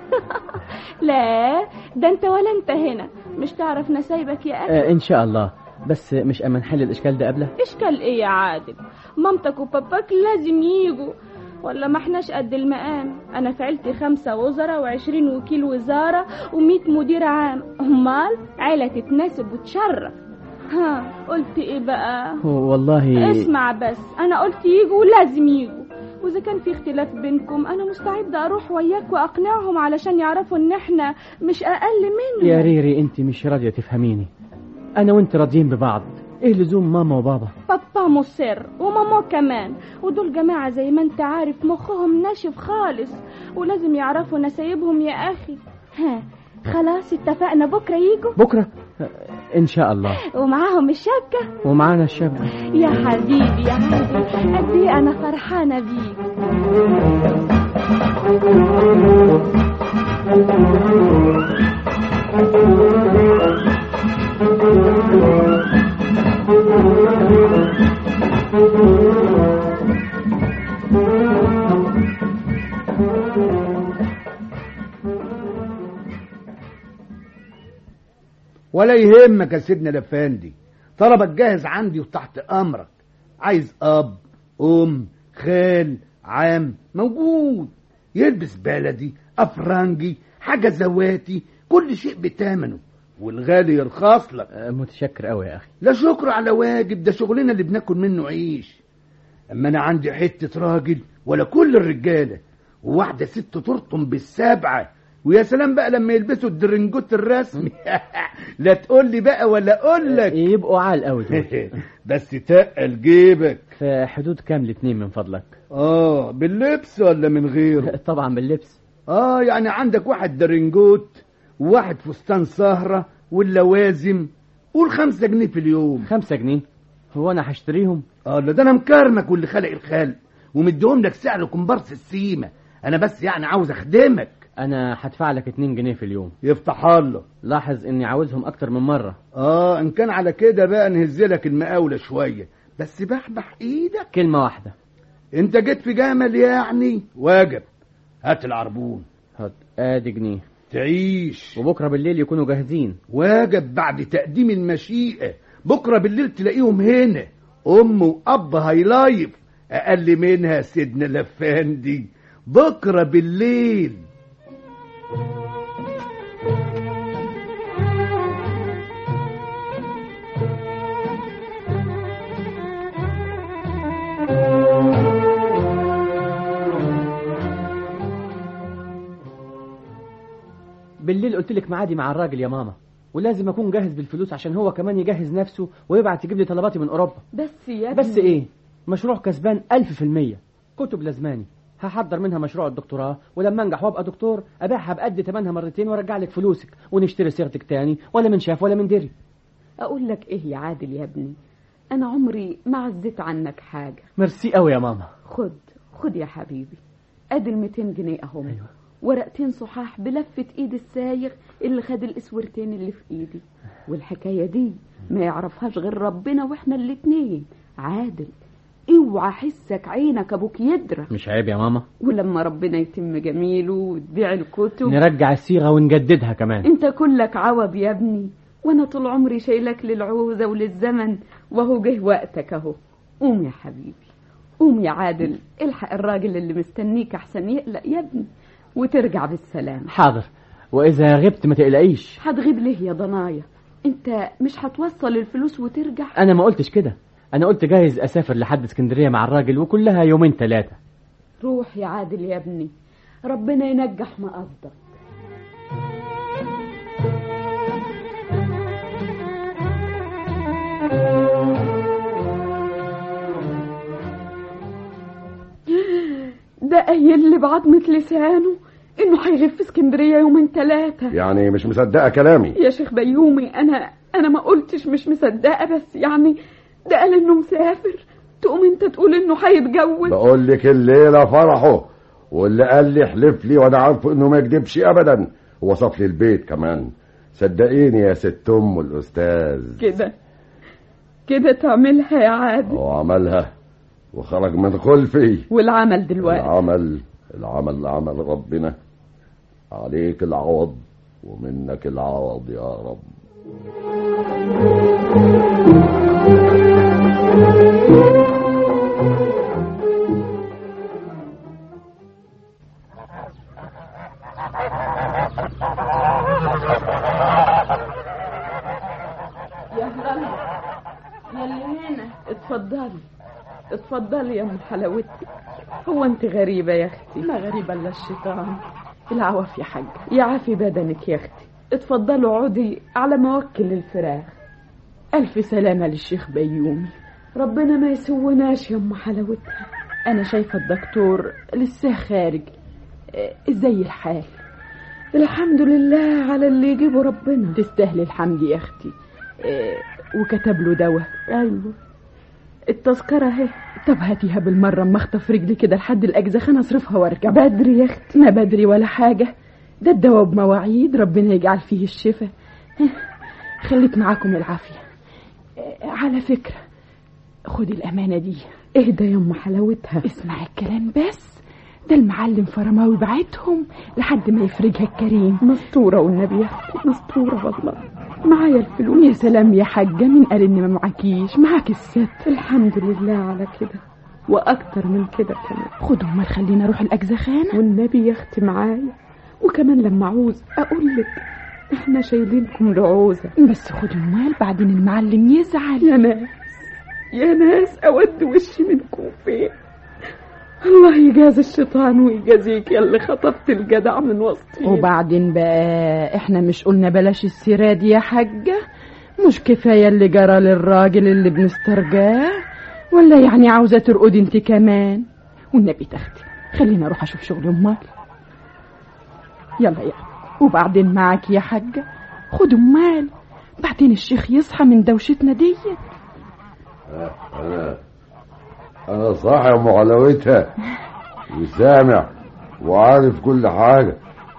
لا ده انت ولا انت هنا مش تعرف نسايبك يا اخي آه إن شاء الله بس مش أما نحل الإشكال ده قبله اشكال ايه يا عادل مامتك وباباك لازم يجوا ولا ما احناش قد المقام انا فعلت خمسة وزراء وعشرين وكيل وزارة ومية مدير عام امال عيلة تتناسب وتشرف ها قلت ايه بقى والله اسمع بس انا قلت يجوا ولازم يجوا واذا كان في اختلاف بينكم انا مستعدة اروح وياك واقنعهم علشان يعرفوا ان احنا مش اقل منهم يا ريري انت مش راضية تفهميني انا وانت راضيين ببعض ايه لزوم ماما وبابا بابا مصر وماما كمان ودول جماعة زي ما انت عارف مخهم ناشف خالص ولازم يعرفوا نسايبهم يا اخي ها خلاص اتفقنا بكرة يجوا بكرة ان شاء الله ومعاهم الشبكة ومعانا الشبكة يا حبيبي يا حبيبي قد ايه انا فرحانة بيك ولا يهمك يا سيدنا الافندي طلبك جاهز عندي وتحت امرك عايز اب ام خال عام موجود يلبس بلدي افرنجي حاجه زواتي كل شيء بتمنه والغالي يرخص لك آه، متشكر قوي يا اخي لا شكر على واجب ده شغلنا اللي بناكل منه عيش اما انا عندي حته راجل ولا كل الرجاله وواحده ست ترطم بالسبعه ويا سلام بقى لما يلبسوا الدرنجوت الرسمي لا تقول لي بقى ولا اقول لك يبقوا عال قوي دول بس تقل جيبك في حدود كام الاتنين من فضلك اه باللبس ولا من غيره طبعا باللبس اه يعني عندك واحد درنجوت وواحد فستان سهرة واللوازم قول خمسة جنيه في اليوم خمسة جنيه هو انا هشتريهم اه لا ده انا مكرمك واللي خلق الخلق ومديهم لك سعر كومبارس السيمة انا بس يعني عاوز اخدمك انا هدفع لك اتنين جنيه في اليوم يفتح الله لاحظ اني عاوزهم اكتر من مرة اه ان كان على كده بقى نهزلك المقاولة شوية بس بحبح ايدك كلمة واحدة انت جيت في جمل يعني واجب هات العربون هات ادي جنيه تعيش وبكرة بالليل يكونوا جاهزين واجب بعد تقديم المشيئة بكرة بالليل تلاقيهم هنا أم وأب هيلايف أقل منها سيدنا الأفندي بكرة بالليل بالليل قلت لك معادي مع الراجل يا ماما ولازم اكون جاهز بالفلوس عشان هو كمان يجهز نفسه ويبعت يجيب لي طلباتي من اوروبا بس يا بس ابني. ايه مشروع كسبان ألف في المية كتب لازماني هحضر منها مشروع الدكتوراه ولما انجح وابقى دكتور ابيعها بقد تمنها مرتين وارجع لك فلوسك ونشتري سيرتك تاني ولا من شاف ولا من دري اقول لك ايه يا عادل يا ابني انا عمري ما عزيت عنك حاجة ميرسي قوي يا ماما خد خد يا حبيبي ادي ال 200 جنيه اهم أيوة. ورقتين صحاح بلفة ايد السايغ اللي خد الاسورتين اللي في ايدي والحكاية دي ما يعرفهاش غير ربنا واحنا الاتنين عادل اوعى حسك عينك ابوك يدرى مش عيب يا ماما ولما ربنا يتم جميله وتبيع الكتب نرجع الصيغة ونجددها كمان انت كلك عوض يا ابني وانا طول عمري شايلك للعوزة وللزمن وهو جه وقتك اهو قوم يا حبيبي قوم يا عادل الحق الراجل اللي مستنيك احسن يقلق يا ابني وترجع بالسلامة حاضر واذا غبت ما تقلقيش هتغيب ليه يا ضنايا انت مش هتوصل الفلوس وترجع انا ما قلتش كده انا قلت جايز اسافر لحد اسكندرية مع الراجل وكلها يومين ثلاثة روح يا عادل يا ابني ربنا ينجح مقصدك ده قايل لي بعضمة لسانه انه هيغيب في اسكندرية يومين ثلاثة يعني مش مصدقة كلامي يا شيخ بيومي انا انا ما قلتش مش مصدقة بس يعني ده قال انه مسافر تقوم انت تقول انه هيتجوز بقول لك الليلة فرحه واللي قال لي احلف لي وانا عارفه انه ما يكذبش ابدا ووصف لي البيت كمان صدقيني يا ست ام الاستاذ كده كده تعملها يا عادل وعملها وخرج من خلفي والعمل دلوقتي العمل العمل عمل ربنا عليك العوض ومنك العوض يا رب يا هلا يا اللي هنا اتفضلي اتفضلي يا ام حلاوتي هو انت غريبة يا اختي ما غريبة الا الشيطان العوف يا حاج يعافي بدنك يا اختي اتفضلوا عودي على موكل الفراخ الف سلامة للشيخ بيومي ربنا ما يسوناش يا ام حلاوتها انا شايفة الدكتور لسه خارج آه، ازاي الحال الحمد لله على اللي يجيبه ربنا تستاهل الحمد يا اختي آه، وكتب له دواء ايوه التذكرة اهي طب هاتيها بالمرة اما اخطف رجلي كده لحد الاجزخانة اصرفها وارجع بدري يا اختي ما بدري ولا حاجة ده الدواء بمواعيد ربنا يجعل فيه الشفاء ها، خليك معاكم العافية آه، على فكرة خدي الأمانة دي اهدى يا ام حلاوتها اسمع الكلام بس ده المعلم فرماوي بعتهم لحد ما يفرجها الكريم مستورة والنبي يا اختي مستورة والله معايا الفلوس يا سلام يا حاجة مين قال إن ما معكيش معاك الست الحمد لله على كده واكتر من كده كمان خدهم ما خلينا اروح الأجزخانة والنبي يا اختي معايا وكمان لما عوز اقول لك احنا شايلينكم لعوزة بس خد المال بعدين المعلم يزعل يا ناس يا ناس اود وشي منكم فين الله يجازي الشيطان ويجازيك يا اللي خطفت الجدع من وسطي وبعدين بقى احنا مش قلنا بلاش السيرة دي يا حاجة مش كفاية اللي جرى للراجل اللي بنسترجاه ولا يعني عاوزة ترقدي انت كمان والنبي تاخدي خلينا اروح اشوف شغل امال يلا يلا وبعدين معك يا حاجة خد امال بعدين الشيخ يصحى من دوشتنا دي انا انا صاحي يا ام حلاوتها وسامع وعارف كل حاجه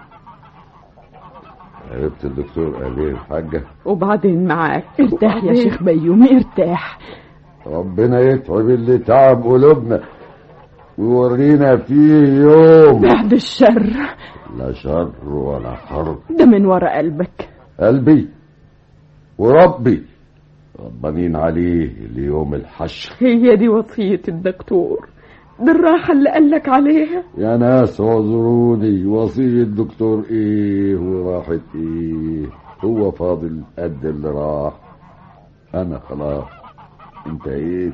عرفت الدكتور قال ايه الحاجه وبعدين معاك ارتاح يا وبعدين- شيخ بيومي ارتاح ربنا يتعب اللي تعب قلوبنا ويورينا فيه يوم بعد الشر لا شر ولا حرب ده من ورا قلبك قلبي وربي ربانين عليه ليوم الحشر هي دي وصية الدكتور بالراحة اللي قالك عليها يا ناس اعذروني وصية الدكتور ايه وراحت ايه هو فاضل قد اللي راح انا خلاص انتهيت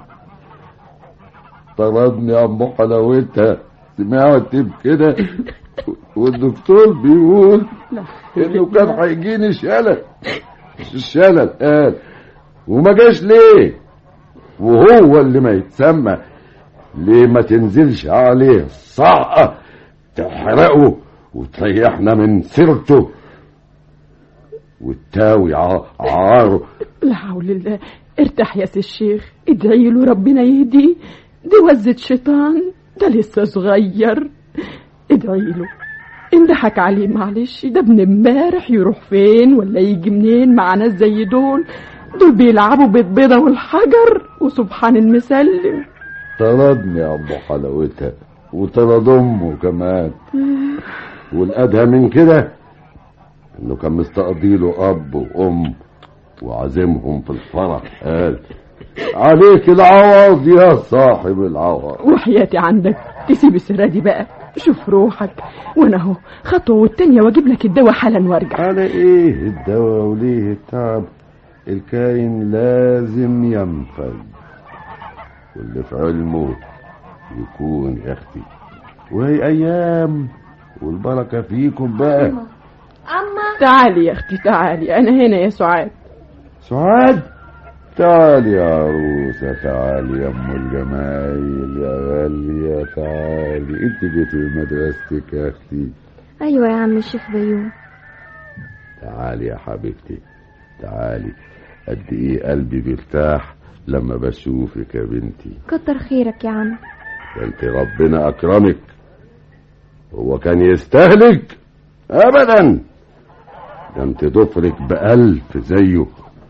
طردني يا ام حلاوتها سمعت بكده والدكتور بيقول انه كان هيجيني شلل الشلل قال وما جاش ليه وهو اللي ما يتسمى ليه ما تنزلش عليه صعقة تحرقه وتريحنا من سيرته وتاوي ع- عاره لا حول الله ارتاح يا سي الشيخ ادعي له ربنا يهديه دي وزة شيطان ده لسه صغير ادعي له اندحك عليه معلش ده ابن امبارح يروح فين ولا يجي منين مع ناس زي دول دول بيلعبوا بالبيضة والحجر وسبحان المسلم طردني يا ابو حلاوتها وطرد امه كمان والادهى من كده انه كان مستقضي له اب وام وعازمهم في الفرح قال عليك العوض يا صاحب العوض وحياتي عندك تسيب السيرة دي بقى شوف روحك وانا اهو خطوة والتانية واجيب لك الدواء حالا وارجع على ايه الدواء وليه التعب الكائن لازم ينفذ واللي في علمه يكون يا اختي وهي ايام والبركه فيكم بقى أما تعالي يا اختي تعالي انا هنا يا سعاد سعاد تعالي يا عروسة تعالي يا ام الجمايل يا غالية تعالي انت جيتي من مدرستك يا اختي أيوة يا عم الشيخ بيوم تعالي يا حبيبتي تعالي قد ايه قلبي بيرتاح لما بشوفك يا بنتي كتر خيرك يا عم ده انت ربنا اكرمك هو كان يستهلك ابدا ده انت ضفرك بألف زيه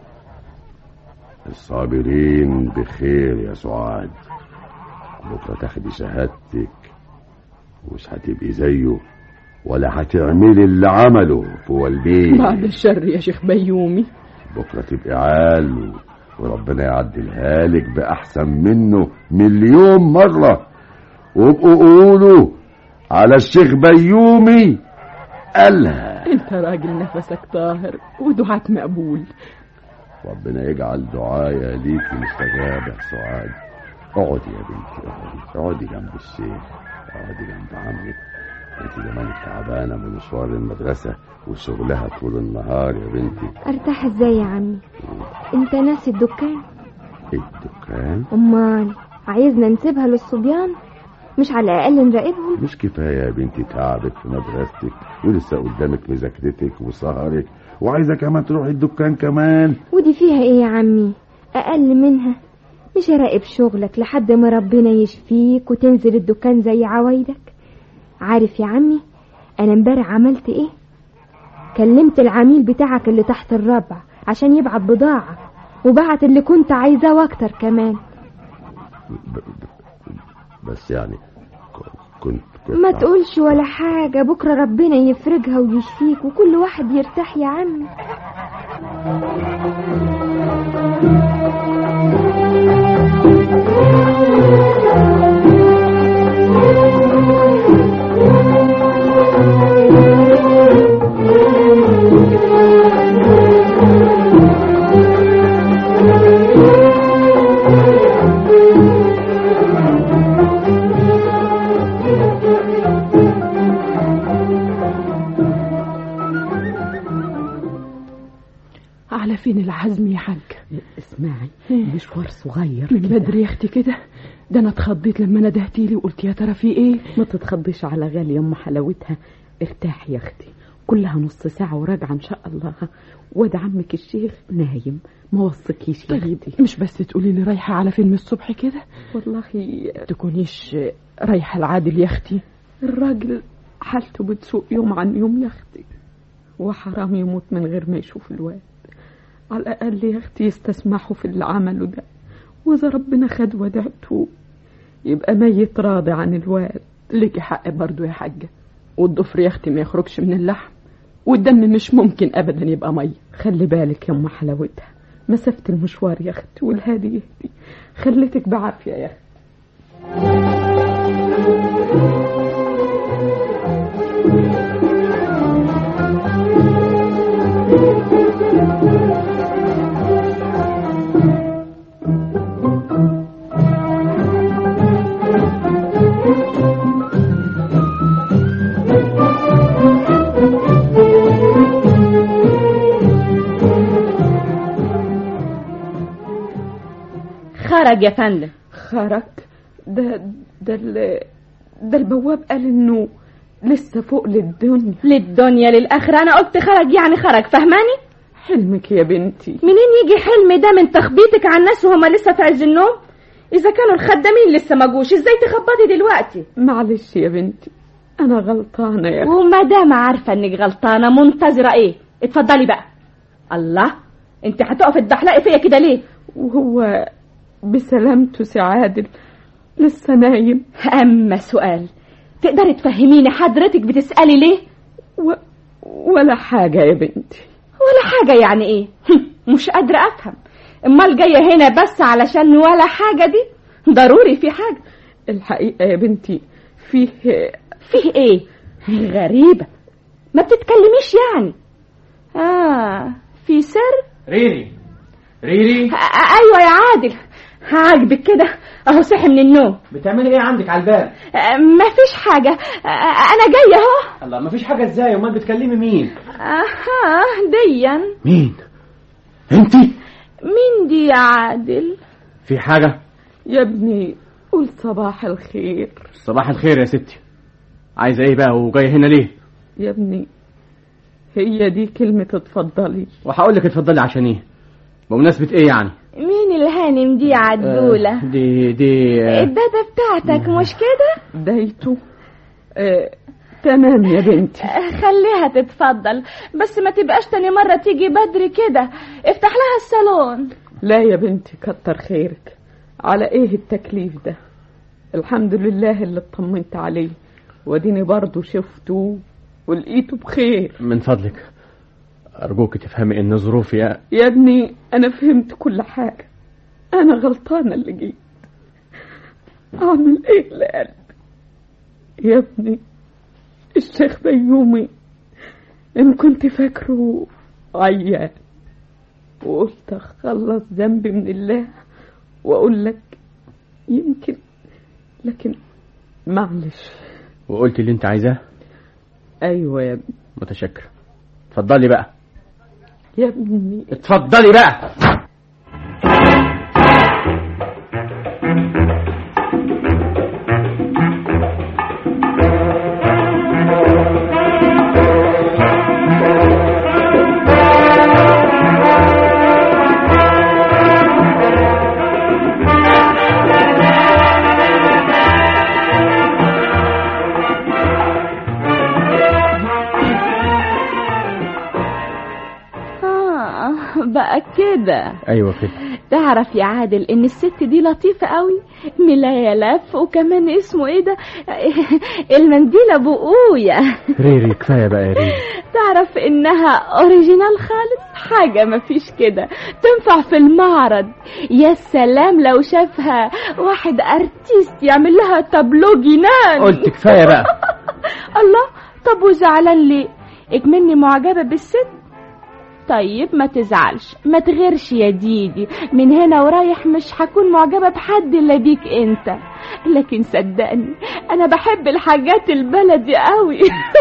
الصابرين بخير يا سعاد بكره تاخدي شهادتك ومش هتبقي زيه ولا هتعملي اللي عمله في والديه بعد الشر يا شيخ بيومي بكرة تبقي عال وربنا يعدلها لك بأحسن منه مليون مرة وابقوا قولوا على الشيخ بيومي قالها انت راجل نفسك طاهر ودعاك مقبول ربنا يجعل دعايا ليكي مستجاب يا سعاد اقعدي يا بنتي اقعدي اقعدي جنب الشيخ اقعدي جنب عمك انت زمانك تعبانه من مشوار المدرسه وشغلها طول النهار يا بنتي ارتاح ازاي يا عمي انت ناسي الدكان الدكان امال عايزنا نسيبها للصبيان مش على الاقل نراقبهم مش كفايه يا بنتي تعبك في مدرستك ولسه قدامك مذاكرتك وسهرك وعايزه كمان تروحي الدكان كمان ودي فيها ايه يا عمي اقل منها مش اراقب شغلك لحد ما ربنا يشفيك وتنزل الدكان زي عوايدك عارف يا عمي انا امبارح عملت ايه كلمت العميل بتاعك اللي تحت الربع عشان يبعت بضاعة وبعت اللي كنت عايزاه واكتر كمان ب- ب- بس يعني ك- كنت كنت ما تقولش ولا حاجة بكرة ربنا يفرجها ويشفيك وكل واحد يرتاح يا عمي على فين العزم يا حاج اسمعي إيه؟ مشوار صغير من كده. بدري يا اختي كده ده انا اتخضيت لما ندهتي لي وقلت يا ترى في ايه ما تتخضيش على غالية ام حلاوتها ارتاحي يا اختي كلها نص ساعة وراجعة ان شاء الله واد عمك الشيخ نايم ما وصكيش يا طيب اختي مش بس تقولي لي رايحه على فين من الصبح كده والله تكونيش رايحه العادل يا اختي الراجل حالته بتسوء يوم عن يوم يا اختي وحرام يموت من غير ما يشوف الواد على الاقل يا اختي يستسمحوا في اللي عمله ده واذا ربنا خد ودعته يبقى ميت راضي عن الواد ليكي حق برضو يا حاجه والضفر يا اختي ما يخرجش من اللحم والدم مش ممكن ابدا يبقى ميه خلي بالك يا ام حلاوتها مسافة المشوار يا اختي والهادي يهدي خليتك بعافية يا اختي خرج يا فندم خرج ده ده ال- ده البواب قال انه لسه فوق للدنيا للدنيا للآخرة أنا قلت خرج يعني خرج فهماني حلمك يا بنتي منين يجي حلم ده من تخبيطك على الناس وهما لسه في عز النوم إذا كانوا الخدامين لسه ما جوش إزاي تخبطي دلوقتي معلش يا بنتي انا غلطانة يا اختي وما دام عارفة إنك غلطانة منتظرة إيه اتفضلي بقى الله انت هتقفي تدحلقي فيا كده ليه وهو بسلامته سي عادل لسه نايم اما سؤال تقدري تفهميني حضرتك بتسألي ليه و... ولا حاجة يا بنتي ولا حاجة يعني ايه مش قادرة افهم امال جاية هنا بس علشان ولا حاجة دي ضروري في حاجة الحقيقة يا بنتي فيه فيه ايه غريبة ما بتتكلميش يعني اه في سر ريري ريري آه ايوه يا عادل عاجبك كده اهو صحي من النوم بتعملي ايه عندك على الباب آه مفيش حاجة آه انا جاية اهو الله مفيش حاجه ازاي امال بتكلمي مين اها ديا مين انت مين دي يا عادل في حاجه يا ابني قول صباح الخير صباح الخير يا ستي عايزه ايه بقى وجايه هنا ليه يا ابني هي دي كلمة اتفضلي وهقول لك اتفضلي عشان ايه بمناسبه ايه يعني مين الهانم دي يا عدولة آه، دي دي آه، الدادة بتاعتك مش كده دايته آه تمام يا بنتي آه، خليها تتفضل بس ما تبقاش تاني مرة تيجي بدري كده افتح لها الصالون لا يا بنتي كتر خيرك على ايه التكليف ده الحمد لله اللي اطمنت عليه واديني برضه شفته ولقيته بخير من فضلك ارجوك تفهمي ان ظروفي يا ابني انا فهمت كل حاجة انا غلطانة اللي جيت اعمل ايه لقلبي يا ابني الشيخ بيومي ان كنت فاكره عيان وقلت اخلص ذنبي من الله واقول لك يمكن لكن معلش وقلت اللي انت عايزاه ايوه يا ابني متشكر اتفضلي بقى يا ابني اتفضلي بقى آه بقى كده ايوه كده تعرف يا عادل ان الست دي لطيفة قوي ملاية لف وكمان اسمه ايه ده المنديل ابو قوية ريري كفايه بقى يا ريري تعرف انها اوريجينال خالص حاجة مفيش كده تنفع في المعرض يا سلام لو شافها واحد ارتيست يعمل لها تابلو جنان قلت كفايه بقى الله طب وزعلان ليه اكمني معجبة بالست طيب ما تزعلش ما تغيرش يا ديدي من هنا ورايح مش هكون معجبة بحد الا بيك انت لكن صدقني انا بحب الحاجات البلدي قوي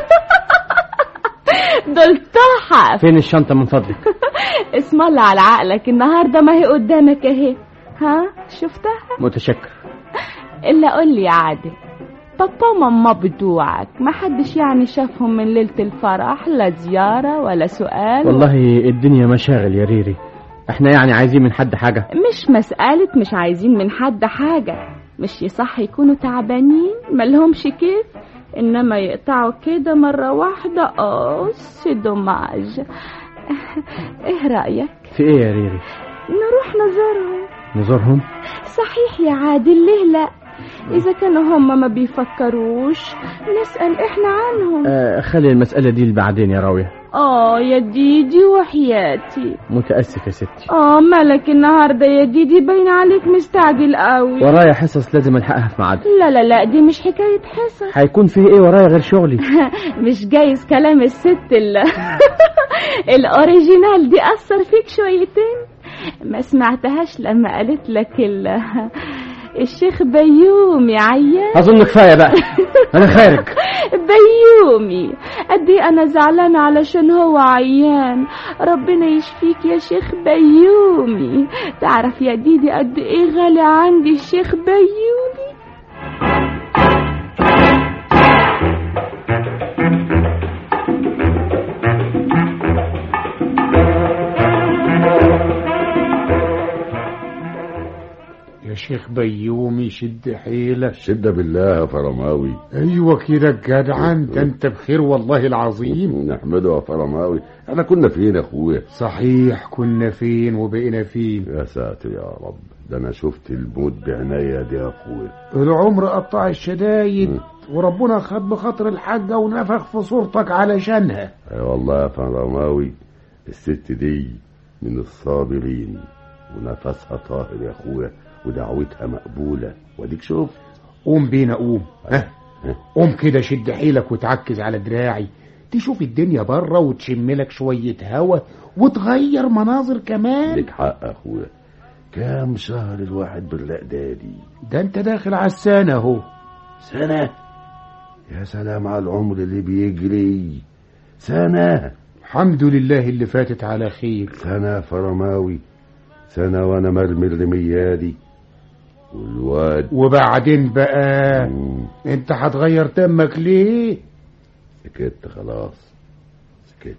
دول تحف فين الشنطه من فضلك اسم الله على عقلك النهارده ما هي قدامك اهي ها شفتها متشكر الا قول لي يا عادل بابا وماما بتوعك ما حدش يعني شافهم من ليلة الفرح لا زيارة ولا سؤال والله الدنيا مشاغل يا ريري احنا يعني عايزين من حد حاجه مش مسألة مش عايزين من حد حاجة مش يصح يكونوا تعبانين ملهمش كيف انما يقطعوا كده مرة واحدة اه دوماج ايه رأيك في ايه يا ريري نروح نزورهم نزورهم صحيح يا عادل ليه لا اذا كانوا هم ما بيفكروش نسأل احنا عنهم آه خلي المساله دي بعدين يا راويه اه يا ديدي وحياتي متاسف يا ستي اه مالك النهارده يا ديدي باين عليك مستعجل قوي ورايا حصص لازم الحقها في ميعادها لا لا لا دي مش حكاية حصص هيكون فيه ايه ورايا غير شغلي مش جايز كلام الست ال الاوريجينال دي اثر فيك شويتين ما سمعتهاش لما قالت لك ال... الشيخ بيومي عيان اظن كفايه بقى انا خارج بيومي قد ايه انا زعلانه علشان هو عيان ربنا يشفيك يا شيخ بيومي تعرف يا ديدي قد ايه غالي عندي الشيخ بيومي يا شيخ بيومي شد حيلك شدة بالله يا فرماوي ايوه كده الجدع انت انت بخير والله العظيم نحمده يا فرماوي احنا كنا فين يا اخويا صحيح كنا فين وبقينا فين يا ساتر يا رب ده انا شفت الموت بعناية دي يا اخويا العمر قطع الشدايد وربنا خد بخاطر الحاجة ونفخ في صورتك علشانها اي والله يا فرماوي الست دي من الصابرين ونفسها طاهر يا اخويا ودعوتها مقبولة واديك شوف قوم بينا قوم ها قوم كده شد حيلك وتعكز على دراعي تشوف الدنيا بره وتشم لك شوية هوا وتغير مناظر كمان ليك حق يا اخويا كام شهر الواحد بالاعدادي ده انت داخل على السنة اهو سنة يا سلام على العمر اللي بيجري سنة الحمد لله اللي فاتت على خير سنة فرماوي سنة وانا مرمي الرميادي والواد وبعدين بقى مم، انت هتغير تمك ليه سكت خلاص سكت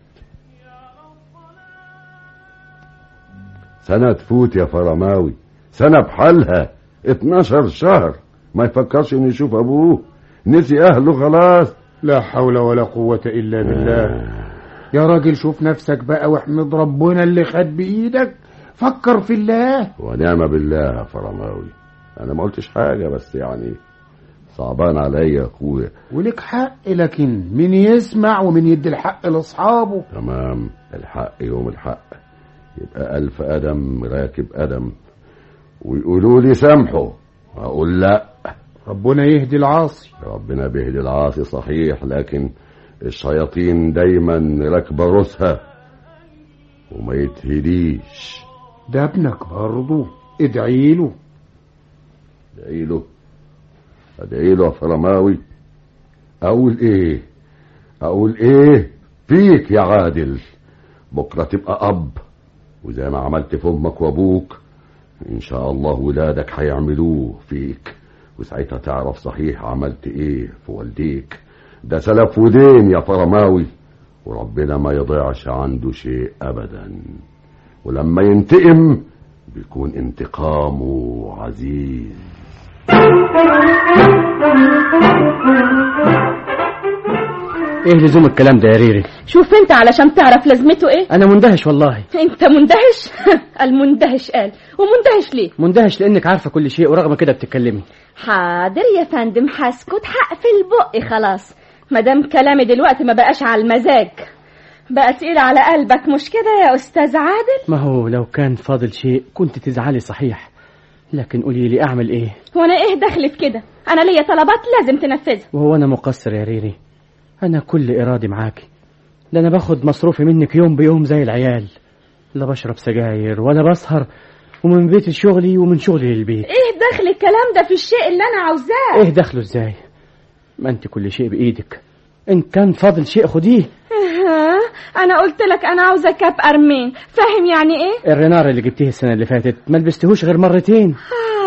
سنة تفوت يا فرماوي سنة بحالها 12 شهر ما يفكرش انه يشوف ابوه نسي اهله خلاص لا حول ولا قوة الا بالله يا راجل شوف نفسك بقى واحمد ربنا اللي خد بايدك فكر في الله ونعم بالله يا فرماوي انا ما قلتش حاجة بس يعني صعبان عليا يا اخويا ولك حق لكن مين يسمع ومين يدي الحق لاصحابه تمام الحق يوم الحق يبقى ألف أدم راكب أدم ويقولوا لي سامحوا أقول لا ربنا يهدي العاصي ربنا بيهدي العاصي صحيح لكن الشياطين دايما راكبة روسها وما يتهديش ده ابنك برضه ادعي له ادعي له ادعي له يا فرماوي اقول ايه اقول ايه فيك يا عادل بكره تبقى اب وزي ما عملت في امك وابوك ان شاء الله ولادك هيعملوه فيك وساعتها تعرف صحيح عملت ايه في والديك ده سلف ودين يا فرماوي وربنا ما يضيعش عنده شيء ابدا ولما ينتقم بيكون انتقامه عزيز ايه لزوم الكلام ده يا ريري شوف انت علشان تعرف لازمته ايه انا مندهش والله انت مندهش المندهش قال ومندهش ليه مندهش لانك عارفه كل شيء ورغم كده بتتكلمي حاضر يا فندم هسكت هقفل بقي خلاص مادام كلامي دلوقتي ما بقاش على المزاج بقى تقيل على قلبك مش كده يا استاذ عادل ما هو لو كان فاضل شيء كنت تزعلي صحيح لكن قولي لي اعمل ايه وانا ايه دخلي في كده انا ليا طلبات لازم تنفذها وهو انا مقصر يا ريري انا كل ارادي معاكي ده انا باخد مصروفي منك يوم بيوم زي العيال لا بشرب سجاير ولا بسهر ومن بيت شغلي ومن شغلي للبيت ايه دخل الكلام ده في الشيء اللي انا عاوزاه ايه دخله ازاي ما انت كل شيء بايدك ان كان فاضل شيء خديه ها انا قلت لك انا عاوزه كاب ارمين فاهم يعني ايه الرينار اللي جبتيه السنه اللي فاتت ما لبستهوش غير مرتين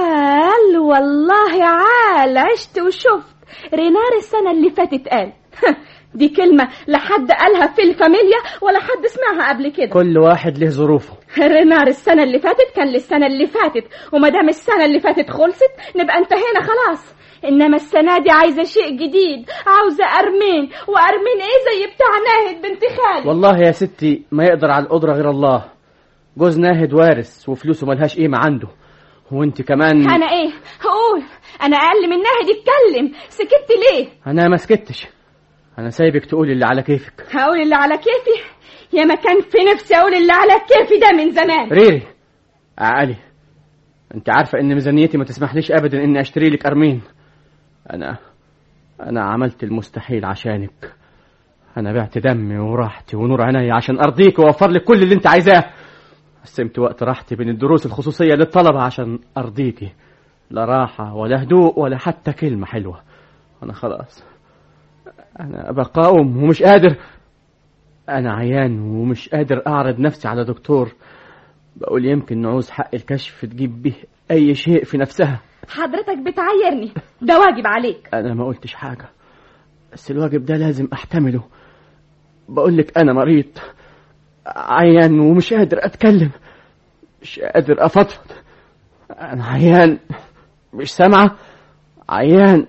عال والله عال عشت وشفت رينار السنة اللي فاتت قال دي كلمة لا حد قالها في الفاميليا ولا حد سمعها قبل كده كل واحد له ظروفه رينار السنة اللي فاتت كان للسنة اللي فاتت وما دام السنة اللي فاتت خلصت نبقى انتهينا خلاص انما السنة دي عايزة شيء جديد عاوزة ارمين وارمين ايه زي بتاع ناهد بنت خالي والله يا ستي ما يقدر على القدرة غير الله جوز ناهد وارث وفلوسه ملهاش قيمة عنده وانت كمان انا ايه قول انا اقل من ناهد يتكلم سكت ليه انا ما سكتش انا سايبك تقولي اللي على كيفك هقول اللي على كيفي يا ما كان في نفسي اقول اللي على كيفي ده من زمان ريري عقلي انت عارفة ان ميزانيتي ما تسمحليش ابدا اني اشتري لك ارمين انا انا عملت المستحيل عشانك انا بعت دمي وراحتي ونور عيني عشان ارضيك واوفر لك كل اللي انت عايزاه قسمت وقت راحتي بين الدروس الخصوصية للطلبة عشان ارضيكي لا راحة ولا هدوء ولا حتى كلمة حلوة انا خلاص انا بقاوم ومش قادر انا عيان ومش قادر اعرض نفسي على دكتور بقول يمكن نعوز حق الكشف تجيب به اي شيء في نفسها حضرتك بتعيرني ده واجب عليك انا ما قلتش حاجة بس الواجب ده لازم احتمله بقول لك انا مريض عيان ومش قادر اتكلم مش قادر افضفض انا عيان مش سامعة عيان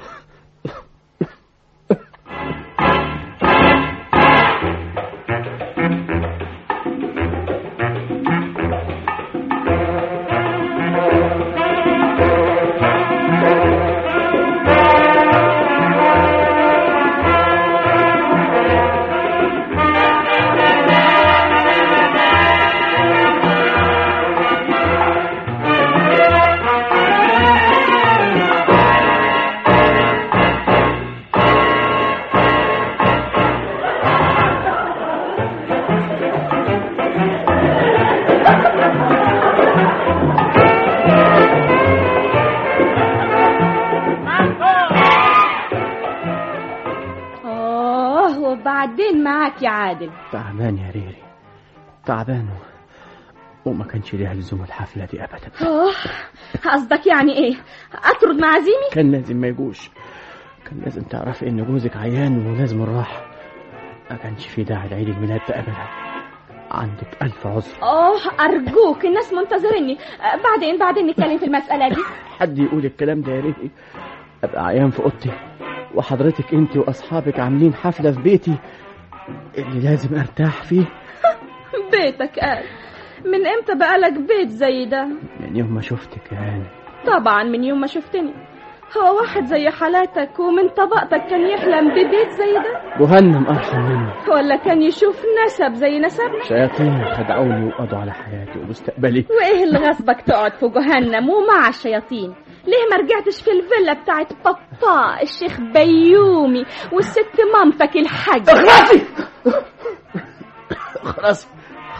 اه وبعدين معاك يا عادل تعبان يا ريري تعبان و- وما كانش ليها لزوم الحفلة دي أبدا اه قصدك يعني ايه اطرد معازيمي كان لازم ما يجوش كان لازم تعرفي إن جوزك عيان ولازم الراحة ما كانش في داعي لعيد الميلاد ده أبدا عندك ألف عذر اه ارجوك الناس منتظريني آه، بعدين بعدين نتكلم في المسألة دي حد يقول الكلام ده يا ريتي أبقى عيان في أوضتي وحضرتك أنت وأصحابك عاملين حفلة في بيتي اللي لازم أرتاح فيه بيتك قال من امتى بقالك بيت زي ده من يوم ما شفتك يا هاني طبعا من يوم ما شفتني هو واحد زي حالاتك ومن طبقتك كان يحلم ببيت زي ده جهنم أرحم مني ولا كان يشوف نسب زي نسبنا شياطين خدعوني وقضوا على حياتي ومستقبلي وايه اللي غصبك تقعد في جهنم ومع الشياطين ليه ما رجعتش في الفيلا بتاعت بابا الشيخ بيومي والست مامتك الحاجة اخرسي اخرسي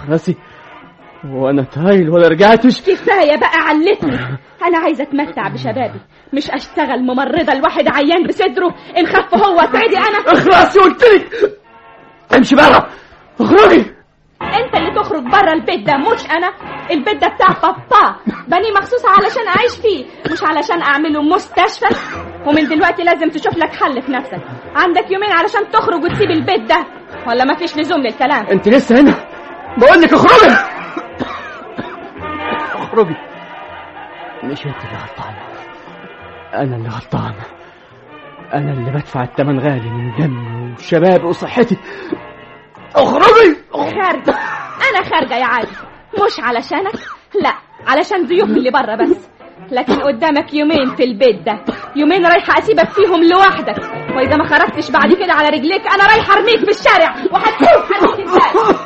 راسي وانا تايل ولا رجعتش كفايه بقى علتني انا عايزه اتمتع بشبابي مش اشتغل ممرضه لواحد عيان بصدره ان خف هو تعدي انا اخلصي قلت لك امشي بره اخرجي انت اللي تخرج بره البيت ده مش انا البيت ده بتاع بابا بني مخصوص علشان اعيش فيه مش علشان اعمله مستشفى ومن دلوقتي لازم تشوف لك حل في نفسك عندك يومين علشان تخرج وتسيب البيت ده ولا مفيش لزوم للكلام انت لسه هنا بقول لك اخرجي اخرجي مش انت اللي غلطانه انا اللي غلطان انا اللي بدفع الثمن غالي من دمي وشبابي وصحتي اخرجي خارجه انا خارجه يا علي مش علشانك لا علشان ضيوف اللي بره بس لكن قدامك يومين في البيت ده يومين رايحه اسيبك فيهم لوحدك واذا ما خرجتش بعد كده على رجليك انا رايحه ارميك في الشارع وهتشوف هرميك ازاي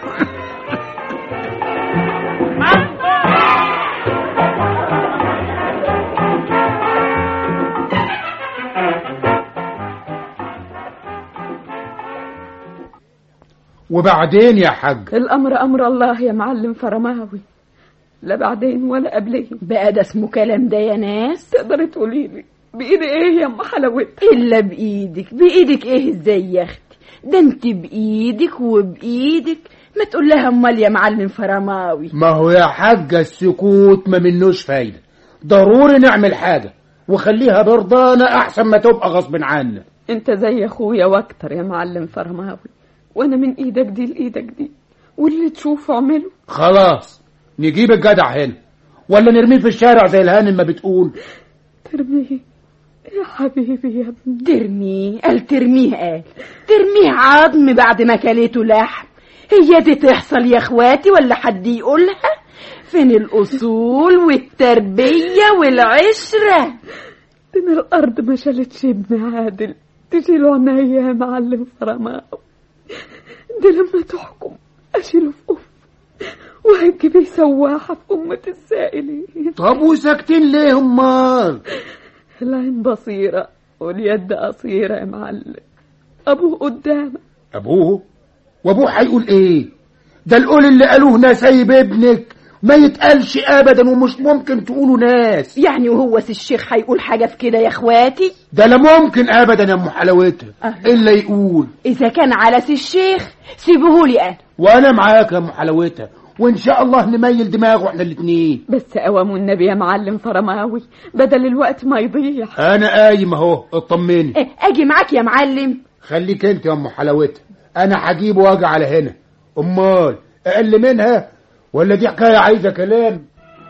وبعدين يا حاج الأمر أمر الله يا معلم فرماوي لا بعدين ولا قبلين بقى ده اسمه كلام ده يا ناس تقدري تقولي لي بإيدي إيه يا أم حلاوتها الا بايدك بايدك ايه ازاي يا اختي ده انت بايدك وبايدك ما تقول لها امال يا معلم فرماوي ما هو يا حاجة السكوت ما منوش فايدة ضروري نعمل حاجة وخليها برضانة أحسن ما تبقى غصب عنا أنت زي أخويا وأكتر يا معلم فرماوي وأنا من إيدك دي لإيدك دي واللي تشوفه اعمله خلاص نجيب الجدع هنا ولا نرميه في الشارع زي الهانم ما بتقول ترميه يا حبيبي يا ابني ترميه قال ترميه قال ترميه عظم بعد ما كليته لحم هي دي تحصل يا اخواتي ولا حد يقولها فين الاصول والتربيه والعشره من الأرض ما شالتش ابن عادل تشيله عناية يا معلم فرماوي دي لما تحكم أشيله في أم وهتجيبيه سواحة في أمة السائلين طب وساكتين ليه امال العين بصيرة واليد قصيرة يا معلم أبوه قدامك ابوه وابوه هيقول ايه ده القول اللي قالوه ناس سايب ابنك ما يتقالش ابدا ومش ممكن تقولوا ناس يعني وهو سي الشيخ هيقول حاجه في كده يا اخواتي ده لا ممكن ابدا يا ام حلاوتها الا يقول اذا كان على سي الشيخ سيبهولي انا وانا معاك يا ام حلاوتها وان شاء الله نميل دماغه احنا الاتنين بس قوام النبي يا معلم فرماوي بدل الوقت ما يضيع انا قايم اهو اطمني إيه، اجي معاك يا معلم خليك انت يا ام حلاوتها انا هجيبه واجي على هنا امال اقل منها ولا دي حكايه عايزه كلام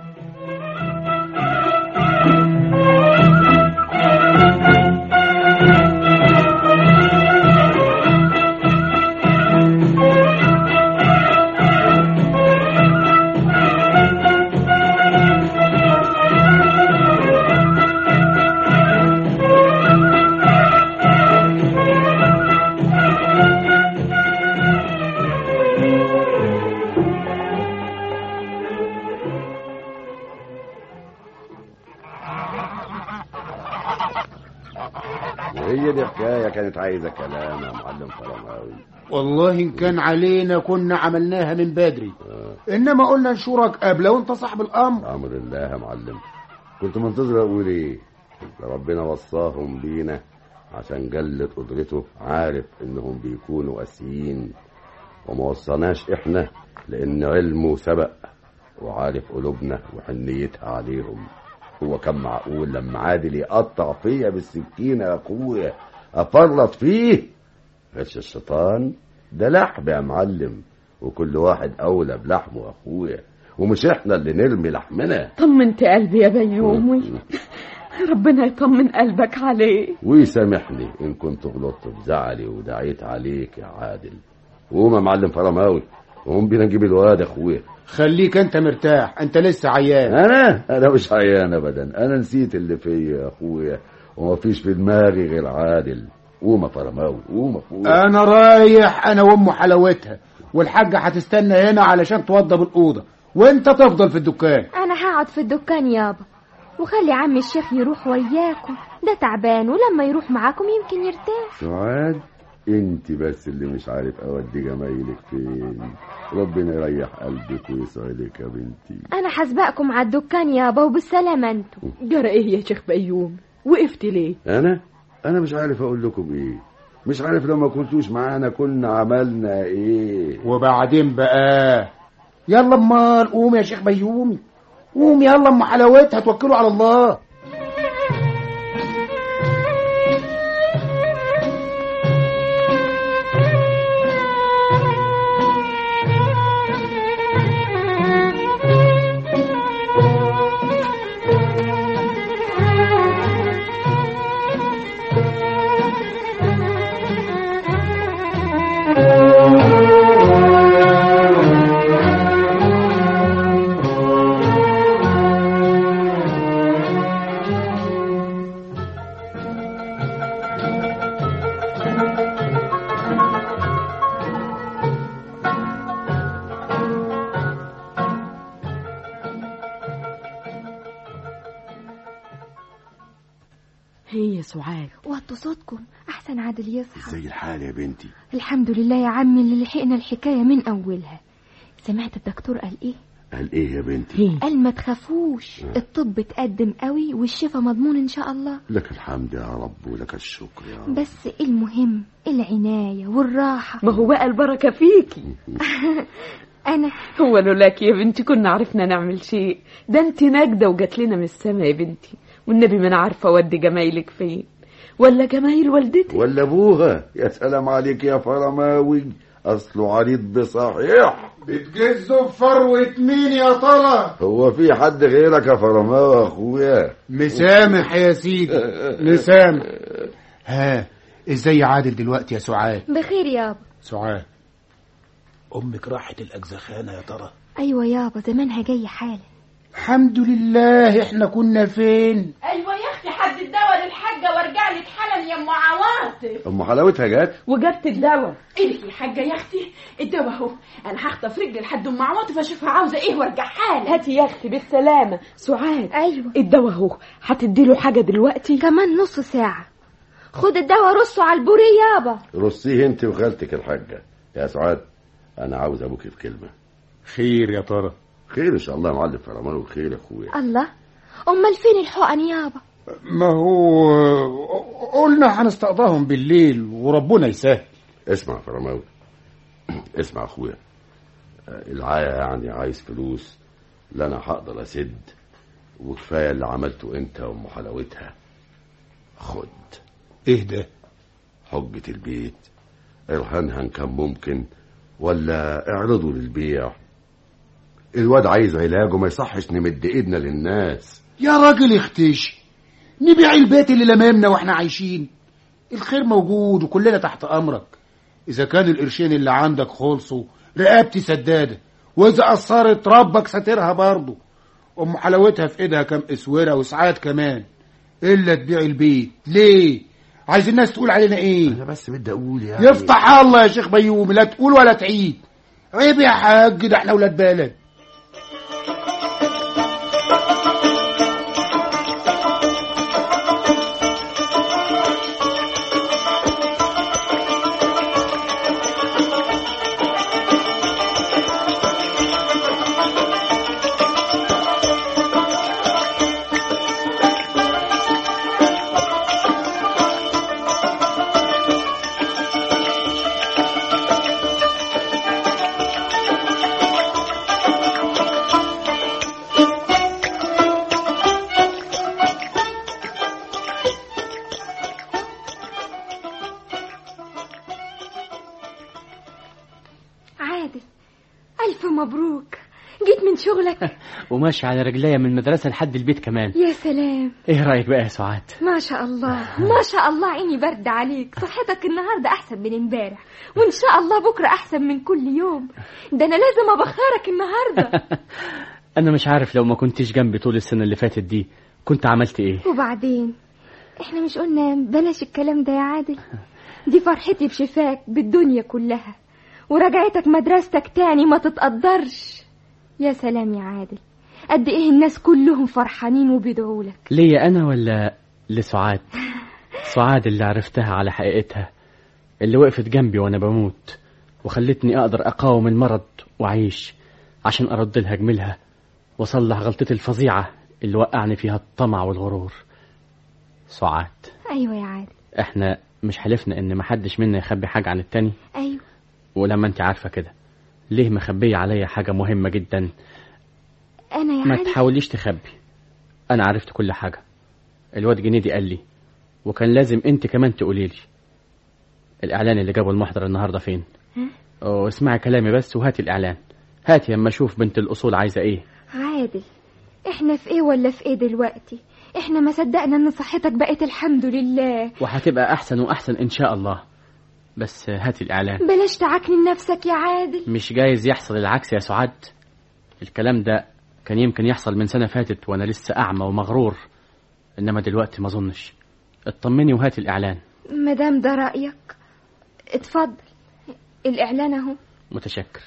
وهي دي حكاية كانت عايزة كلام يا معلم فرماوي والله ان كان علينا كنا عملناها من بدري انما قلنا نشورك قبل وانت صاحب الامر أمر الله يا معلم كنت منتظر أقول إيه ده ربنا وصاهم بينا عشان جلت قدرته عارف إنهم بيكونوا قاسيين وما وصاناش إحنا لأن علمه سبق وعارف قلوبنا وحنيتها عليهم هو كان معقول لما عادل يقطع فيا بالسكينة يا أخويا أفرط فيه غش الشيطان ده لحم يا معلم وكل واحد أولى بلحمه يا أخويا ومش إحنا اللي نرمي لحمنا طمنت قلبي يا بيومي ربنا يطمن قلبك عليه ويسامحني إن كنت غلطت في زعلي ودعيت عليك يا عادل قوم يا معلم فرماوي قوم بينا نجيب الواد يا أخويا خليك انت مرتاح انت لسه عيان انا انا مش عيان ابدا انا نسيت اللي فيا يا اخويا ومفيش في دماغي غير عادل قوم يا فرماوي قوم يا اخويا انا رايح انا وام حلاوتها والحاجه هتستنى هنا علشان توضب الاوضه وانت تفضل في الدكان انا هقعد في الدكان يابا وخلي عم الشيخ يروح وياكم ده تعبان ولما يروح معاكم يمكن يرتاح سعاد انت بس اللي مش عارف اودي جمايلك فين ربنا يريح قلبك ويسعدك يا بنتي انا حسبقكم على الدكان يابا وبالسلامة انتوا جرى ايه يا شيخ بيوم وقفت ليه انا انا مش عارف اقول لكم ايه مش عارف لو ما كنتوش معانا كنا عملنا ايه وبعدين بقى يلا امال قوم يا شيخ بيومي قوم يلا ام حلاوتها توكلوا على الله هي سعاد وطوا صوتكم احسن عادل يصحى زي الحال يا بنتي الحمد لله يا عمي اللي لحقنا الحكاية من اولها سمعت الدكتور قال ايه قال ايه يا بنتي هي قال ما تخافوش الطب اتقدم قوي والشفا مضمون ان شاء الله لك الحمد يا رب ولك الشكر يا رب بس المهم العناية والراحة ما هو بقى البركة فيكي انا هو لولاك يا بنتي كنا عرفنا نعمل شيء ده انت ناجدة وجات لنا من السما يا بنتي والنبي ما انا عارفة اودي جمايلك فين ولا جمايل والدتي ولا ابوها يا سلام عليك يا فرماوي اصله عريض بصحيح بتجزوا في فروة مين يا ترى هو في حد غيرك يا فرماوي يا اخويا مسامح يا سيدي مسامح ها ازاي عادل دلوقتي يا سعاد بخير يابا سعاد امك راحت الاجزخانه يا ترى ايوه يابا زمانها جاي حالا الحمد لله احنا كنا فين ايوه يا اختي حد الدواء للحاجه وارجع لك حالا يا ام عواطف ام حلاوتها جت وجبت الدواء ايه يا حاجه يا اختي الدواء اهو انا هخطف رجلي لحد ام عواطف اشوفها عاوزه ايه وارجع حالا هاتي يا اختي بالسلامة سعاد ايوه الدواء اهو هتديله حاجة دلوقتي كمان نص ساعة خد الدواء رصه على البوري يابا رصيه انت وخالتك الحاجه يا سعاد انا عاوز ابوك في كلمه خير يا ترى خير ان شاء الله يا معلم فرمان خير يا اخويا الله امال فين الحقن يابا ما هو قلنا هنستقضاهم بالليل وربنا يسهل اسمع يا فرماوي اسمع يا اخويا العاية يعني عايز فلوس لا انا هقدر اسد وكفايه اللي عملته انت وام حلاوتها خد ايه ده حجة البيت ارهنها ان كان ممكن ولا اعرضه للبيع الواد عايز علاج وما يصحش نمد ايدنا للناس يا راجل اختش نبيع البيت اللي لمامنا واحنا عايشين الخير موجود وكلنا تحت امرك اذا كان القرشين اللي عندك خلصوا رقبتي سداده واذا قصرت ربك ساترها برضه ام حلاوتها في ايدها كام اسوره وساعات كمان الا تبيع البيت ليه عايز الناس تقول علينا ايه انا بس بدي اقول يعني يفتح الله يا شيخ بيومي لا تقول ولا تعيد عيب يا حاج ده احنا ولاد بلد عادل الف مبروك جيت من شغلك وماشي على رجليا من المدرسة لحد البيت كمان يا سلام ايه رأيك بقى يا سعاد ما شاء الله ما شاء الله عيني برد عليك صحتك النهارده احسن من امبارح وان شاء الله بكره احسن من كل يوم ده انا لازم ابخرك النهارده انا مش عارف لو ما كنتش جنبي طول السنة اللي فاتت دي كنت عملت ايه وبعدين احنا مش قلنا بلاش الكلام ده يا عادل دي فرحتي بشفاك بالدنيا كلها ورجعتك مدرستك تاني ما تتقدرش يا سلام يا عادل قد ايه الناس كلهم فرحانين وبيدعوا لك ليا انا ولا لسعاد سعاد اللي عرفتها على حقيقتها اللي وقفت جنبي وانا بموت وخلتني اقدر اقاوم المرض واعيش عشان ارد لها جميلها واصلح غلطتي الفظيعه اللي وقعني فيها الطمع والغرور سعاد ايوه يا عادل احنا مش حلفنا ان محدش منا يخبي حاجه عن التاني ايوه ولما انت عارفه كده ليه مخبيه عليا حاجه مهمه جدا انا يا ما عادل تحاوليش تخبي انا عرفت كل حاجه الواد جنيدي قال لي وكان لازم انت كمان تقولي لي الاعلان اللي جابه المحضر النهارده فين ها؟ أوه اسمعي كلامي بس وهاتي الاعلان هاتي اما اشوف بنت الاصول عايزه ايه عادل احنا في ايه ولا في ايه دلوقتي احنا ما صدقنا ان صحتك بقت الحمد لله وهتبقى احسن واحسن ان شاء الله بس هاتي الاعلان بلاش تعكنن نفسك يا عادل مش جايز يحصل العكس يا سعاد الكلام ده كان يمكن يحصل من سنه فاتت وانا لسه اعمى ومغرور انما دلوقتي ما اظنش اطمني وهاتي الاعلان مادام ده رايك اتفضل الاعلان اهو متشكر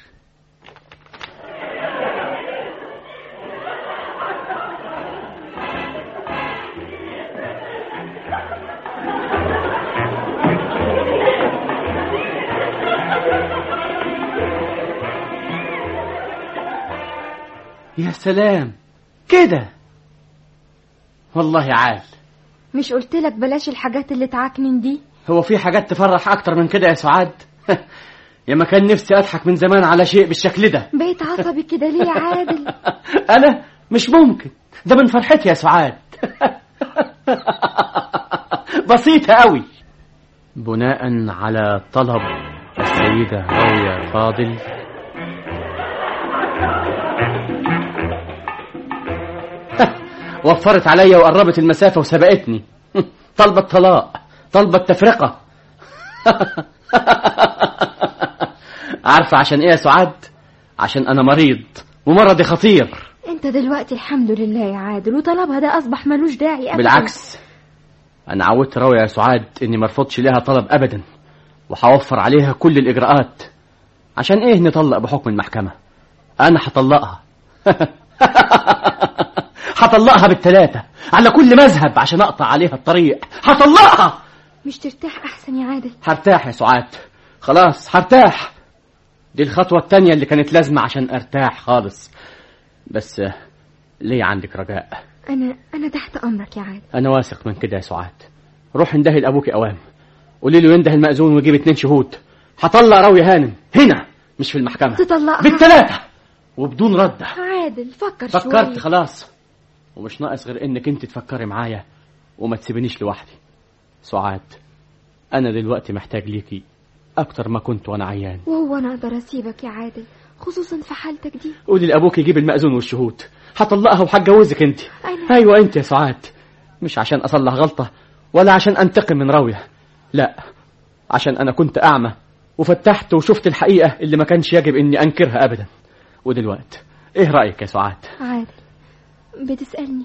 يا سلام كده والله عال مش قلت لك بلاش الحاجات اللي تعكنن دي هو في حاجات تفرح اكتر من كده يا سعاد يا ما كان نفسي اضحك من زمان على شيء بالشكل ده بقيت عصبي كده ليه يا عادل انا مش ممكن ده من فرحتي يا سعاد بسيطة قوي بناء على طلب السيدة راوية فاضل وفرت عليا وقربت المسافة وسبقتني طلبة طلاق طلبة تفرقة عارفة عشان ايه يا سعاد عشان انا مريض ومرضي خطير انت دلوقتي الحمد لله يا عادل وطلبها ده اصبح ملوش داعي أبداً. بالعكس انا عودت راوية يا سعاد اني مرفضش ليها طلب ابدا وهوفر عليها كل الاجراءات عشان ايه نطلق بحكم المحكمة انا هطلقها هطلقها بالتلاتة على كل مذهب عشان اقطع عليها الطريق هطلقها مش ترتاح احسن يا عادل هرتاح يا سعاد خلاص هرتاح دي الخطوة التانية اللي كانت لازمة عشان ارتاح خالص بس آه، ليه عندك رجاء انا انا تحت امرك يا عادل انا واثق من كده يا سعاد روح اندهي لابوك اوام قولي له ينده المأذون ويجيب اتنين شهود هطلع راوية هانم هنا مش في المحكمة تطلقها بالتلاتة وبدون رد عادل فكر فكرت شوية خلاص ومش ناقص غير انك انت تفكري معايا وما تسيبنيش لوحدي سعاد انا دلوقتي محتاج ليكي اكتر ما كنت وانا عيان وهو انا اقدر اسيبك يا عادل خصوصا في حالتك دي قولي لابوك يجيب المأذون والشهود هطلقها وهتجوزك انت انا ايوه انت يا سعاد مش عشان اصلح غلطه ولا عشان انتقم من راويه لا عشان انا كنت اعمى وفتحت وشفت الحقيقه اللي ما كانش يجب اني انكرها ابدا ودلوقتي ايه رايك يا سعاد عادل بتسألني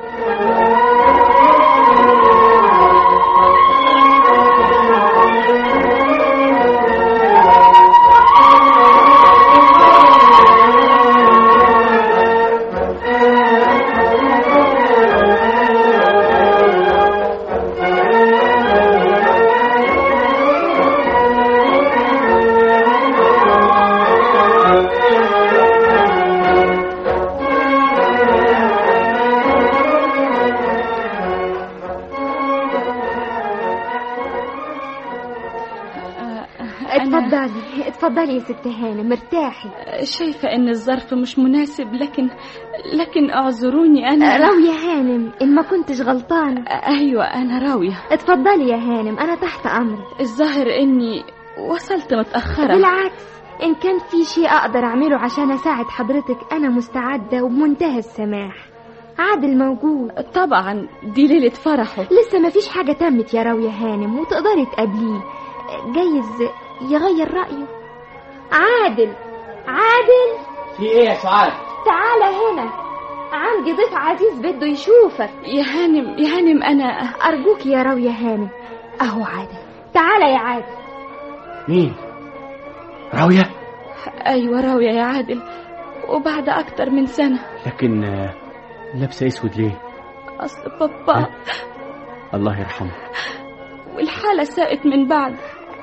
اتفضلي اتفضلي يا ست هانم ارتاحي شايفة ان الظرف مش مناسب لكن لكن اعذروني انا راوية هانم ان ما كنتش غلطانة ايوه انا راوية اتفضلي يا هانم انا تحت امرك الظاهر اني وصلت متأخرة بالعكس ان كان في شيء اقدر اعمله عشان اساعد حضرتك انا مستعدة وبمنتهى السماح عادل موجود طبعا دي ليلة فرحه لسه ما فيش حاجة تمت يا راوية هانم وتقدري تقابليه جايز يغير رأيه عادل عادل في ايه يا سعاد تعالى هنا عندي ضيف عزيز بده يشوفك يا هانم يا هانم انا أرجوك يا راوية هانم أهو عادل تعالى يا عادل مين راويه ايوه راوية يا عادل وبعد اكتر من سنة لكن آه، لابسه اسود ليه اصل بابا الله يرحمه والحالة ساءت من بعد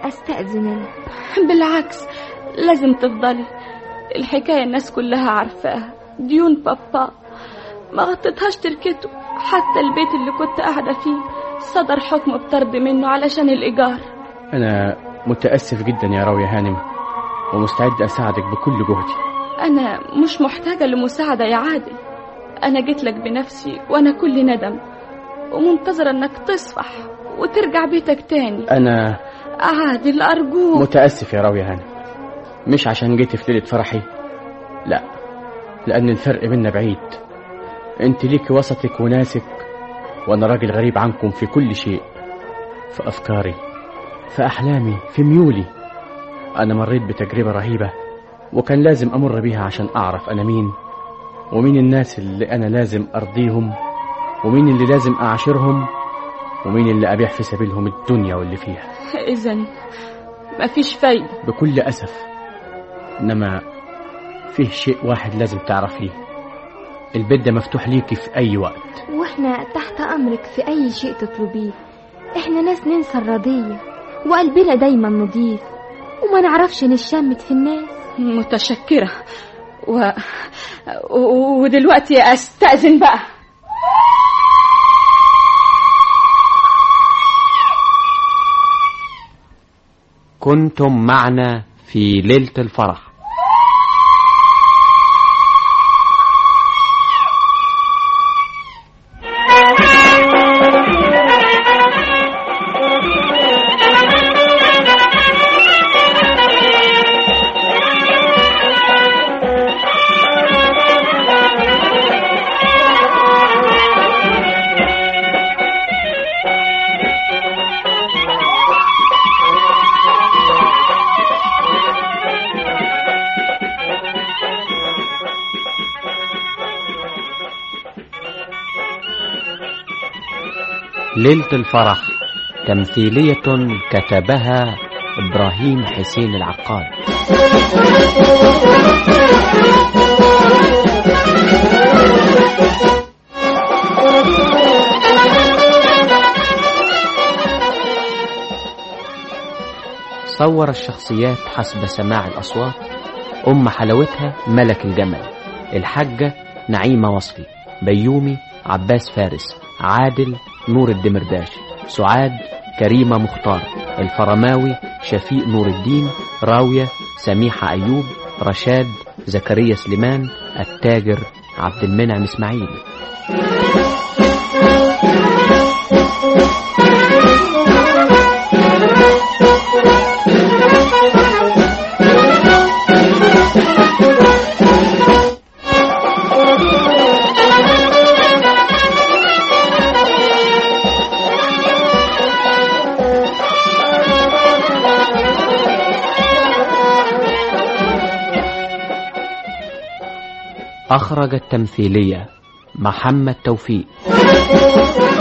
استأذن انا بالعكس لازم تفضلي الحكاية الناس كلها عارفاها ديون بابا ما غطيتهاش تركته حتى البيت اللي كنت قاعدة فيه صدر حكم بطرد منه علشان الإيجار أنا متأسف جدا يا راوية هانم ومستعد أساعدك بكل جهدي أنا مش محتاجة لمساعدة يا عادل أنا جيت لك بنفسي وأنا كل ندم ومنتظرة إنك تصفح وترجع بيتك تاني أنا عادل أرجوك متأسف يا راوية هانم مش عشان جيت في ليلة فرحي لا لأن الفرق بينا بعيد أنت ليك وسطك وناسك وأنا راجل غريب عنكم في كل شيء في أفكاري في أحلامي في ميولي أنا مريت بتجربة رهيبة وكان لازم أمر بيها عشان أعرف أنا مين ومين الناس اللي أنا لازم أرضيهم ومين اللي لازم أعاشرهم ومين اللي أبيع في سبيلهم الدنيا واللي فيها إذا مفيش فايدة بكل أسف إنما فيه شيء واحد لازم تعرفيه البيت ده مفتوح ليكي في أي وقت واحنا تحت امرك في اي شيء تطلبيه احنا ناس ننسى الرضية وقلبنا دايما نضيف وما نعرفش نشمت في الناس متشكرة و... و... ودلوقتي أستأذن بقى كنتم معنا في ليلة الفرح ليلة الفرح تمثيلية كتبها إبراهيم حسين العقاد صور الشخصيات حسب سماع الأصوات أم حلاوتها ملك الجمل الحاجة نعيمة وصفي بيومي عباس فارس عادل نور الدمرداش سعاد كريمة مختار الفرماوي شفيق نور الدين راوية سميحة أيوب رشاد زكريا سليمان التاجر عبد المنعم إسماعيل أخرج التمثيلية محمد توفيق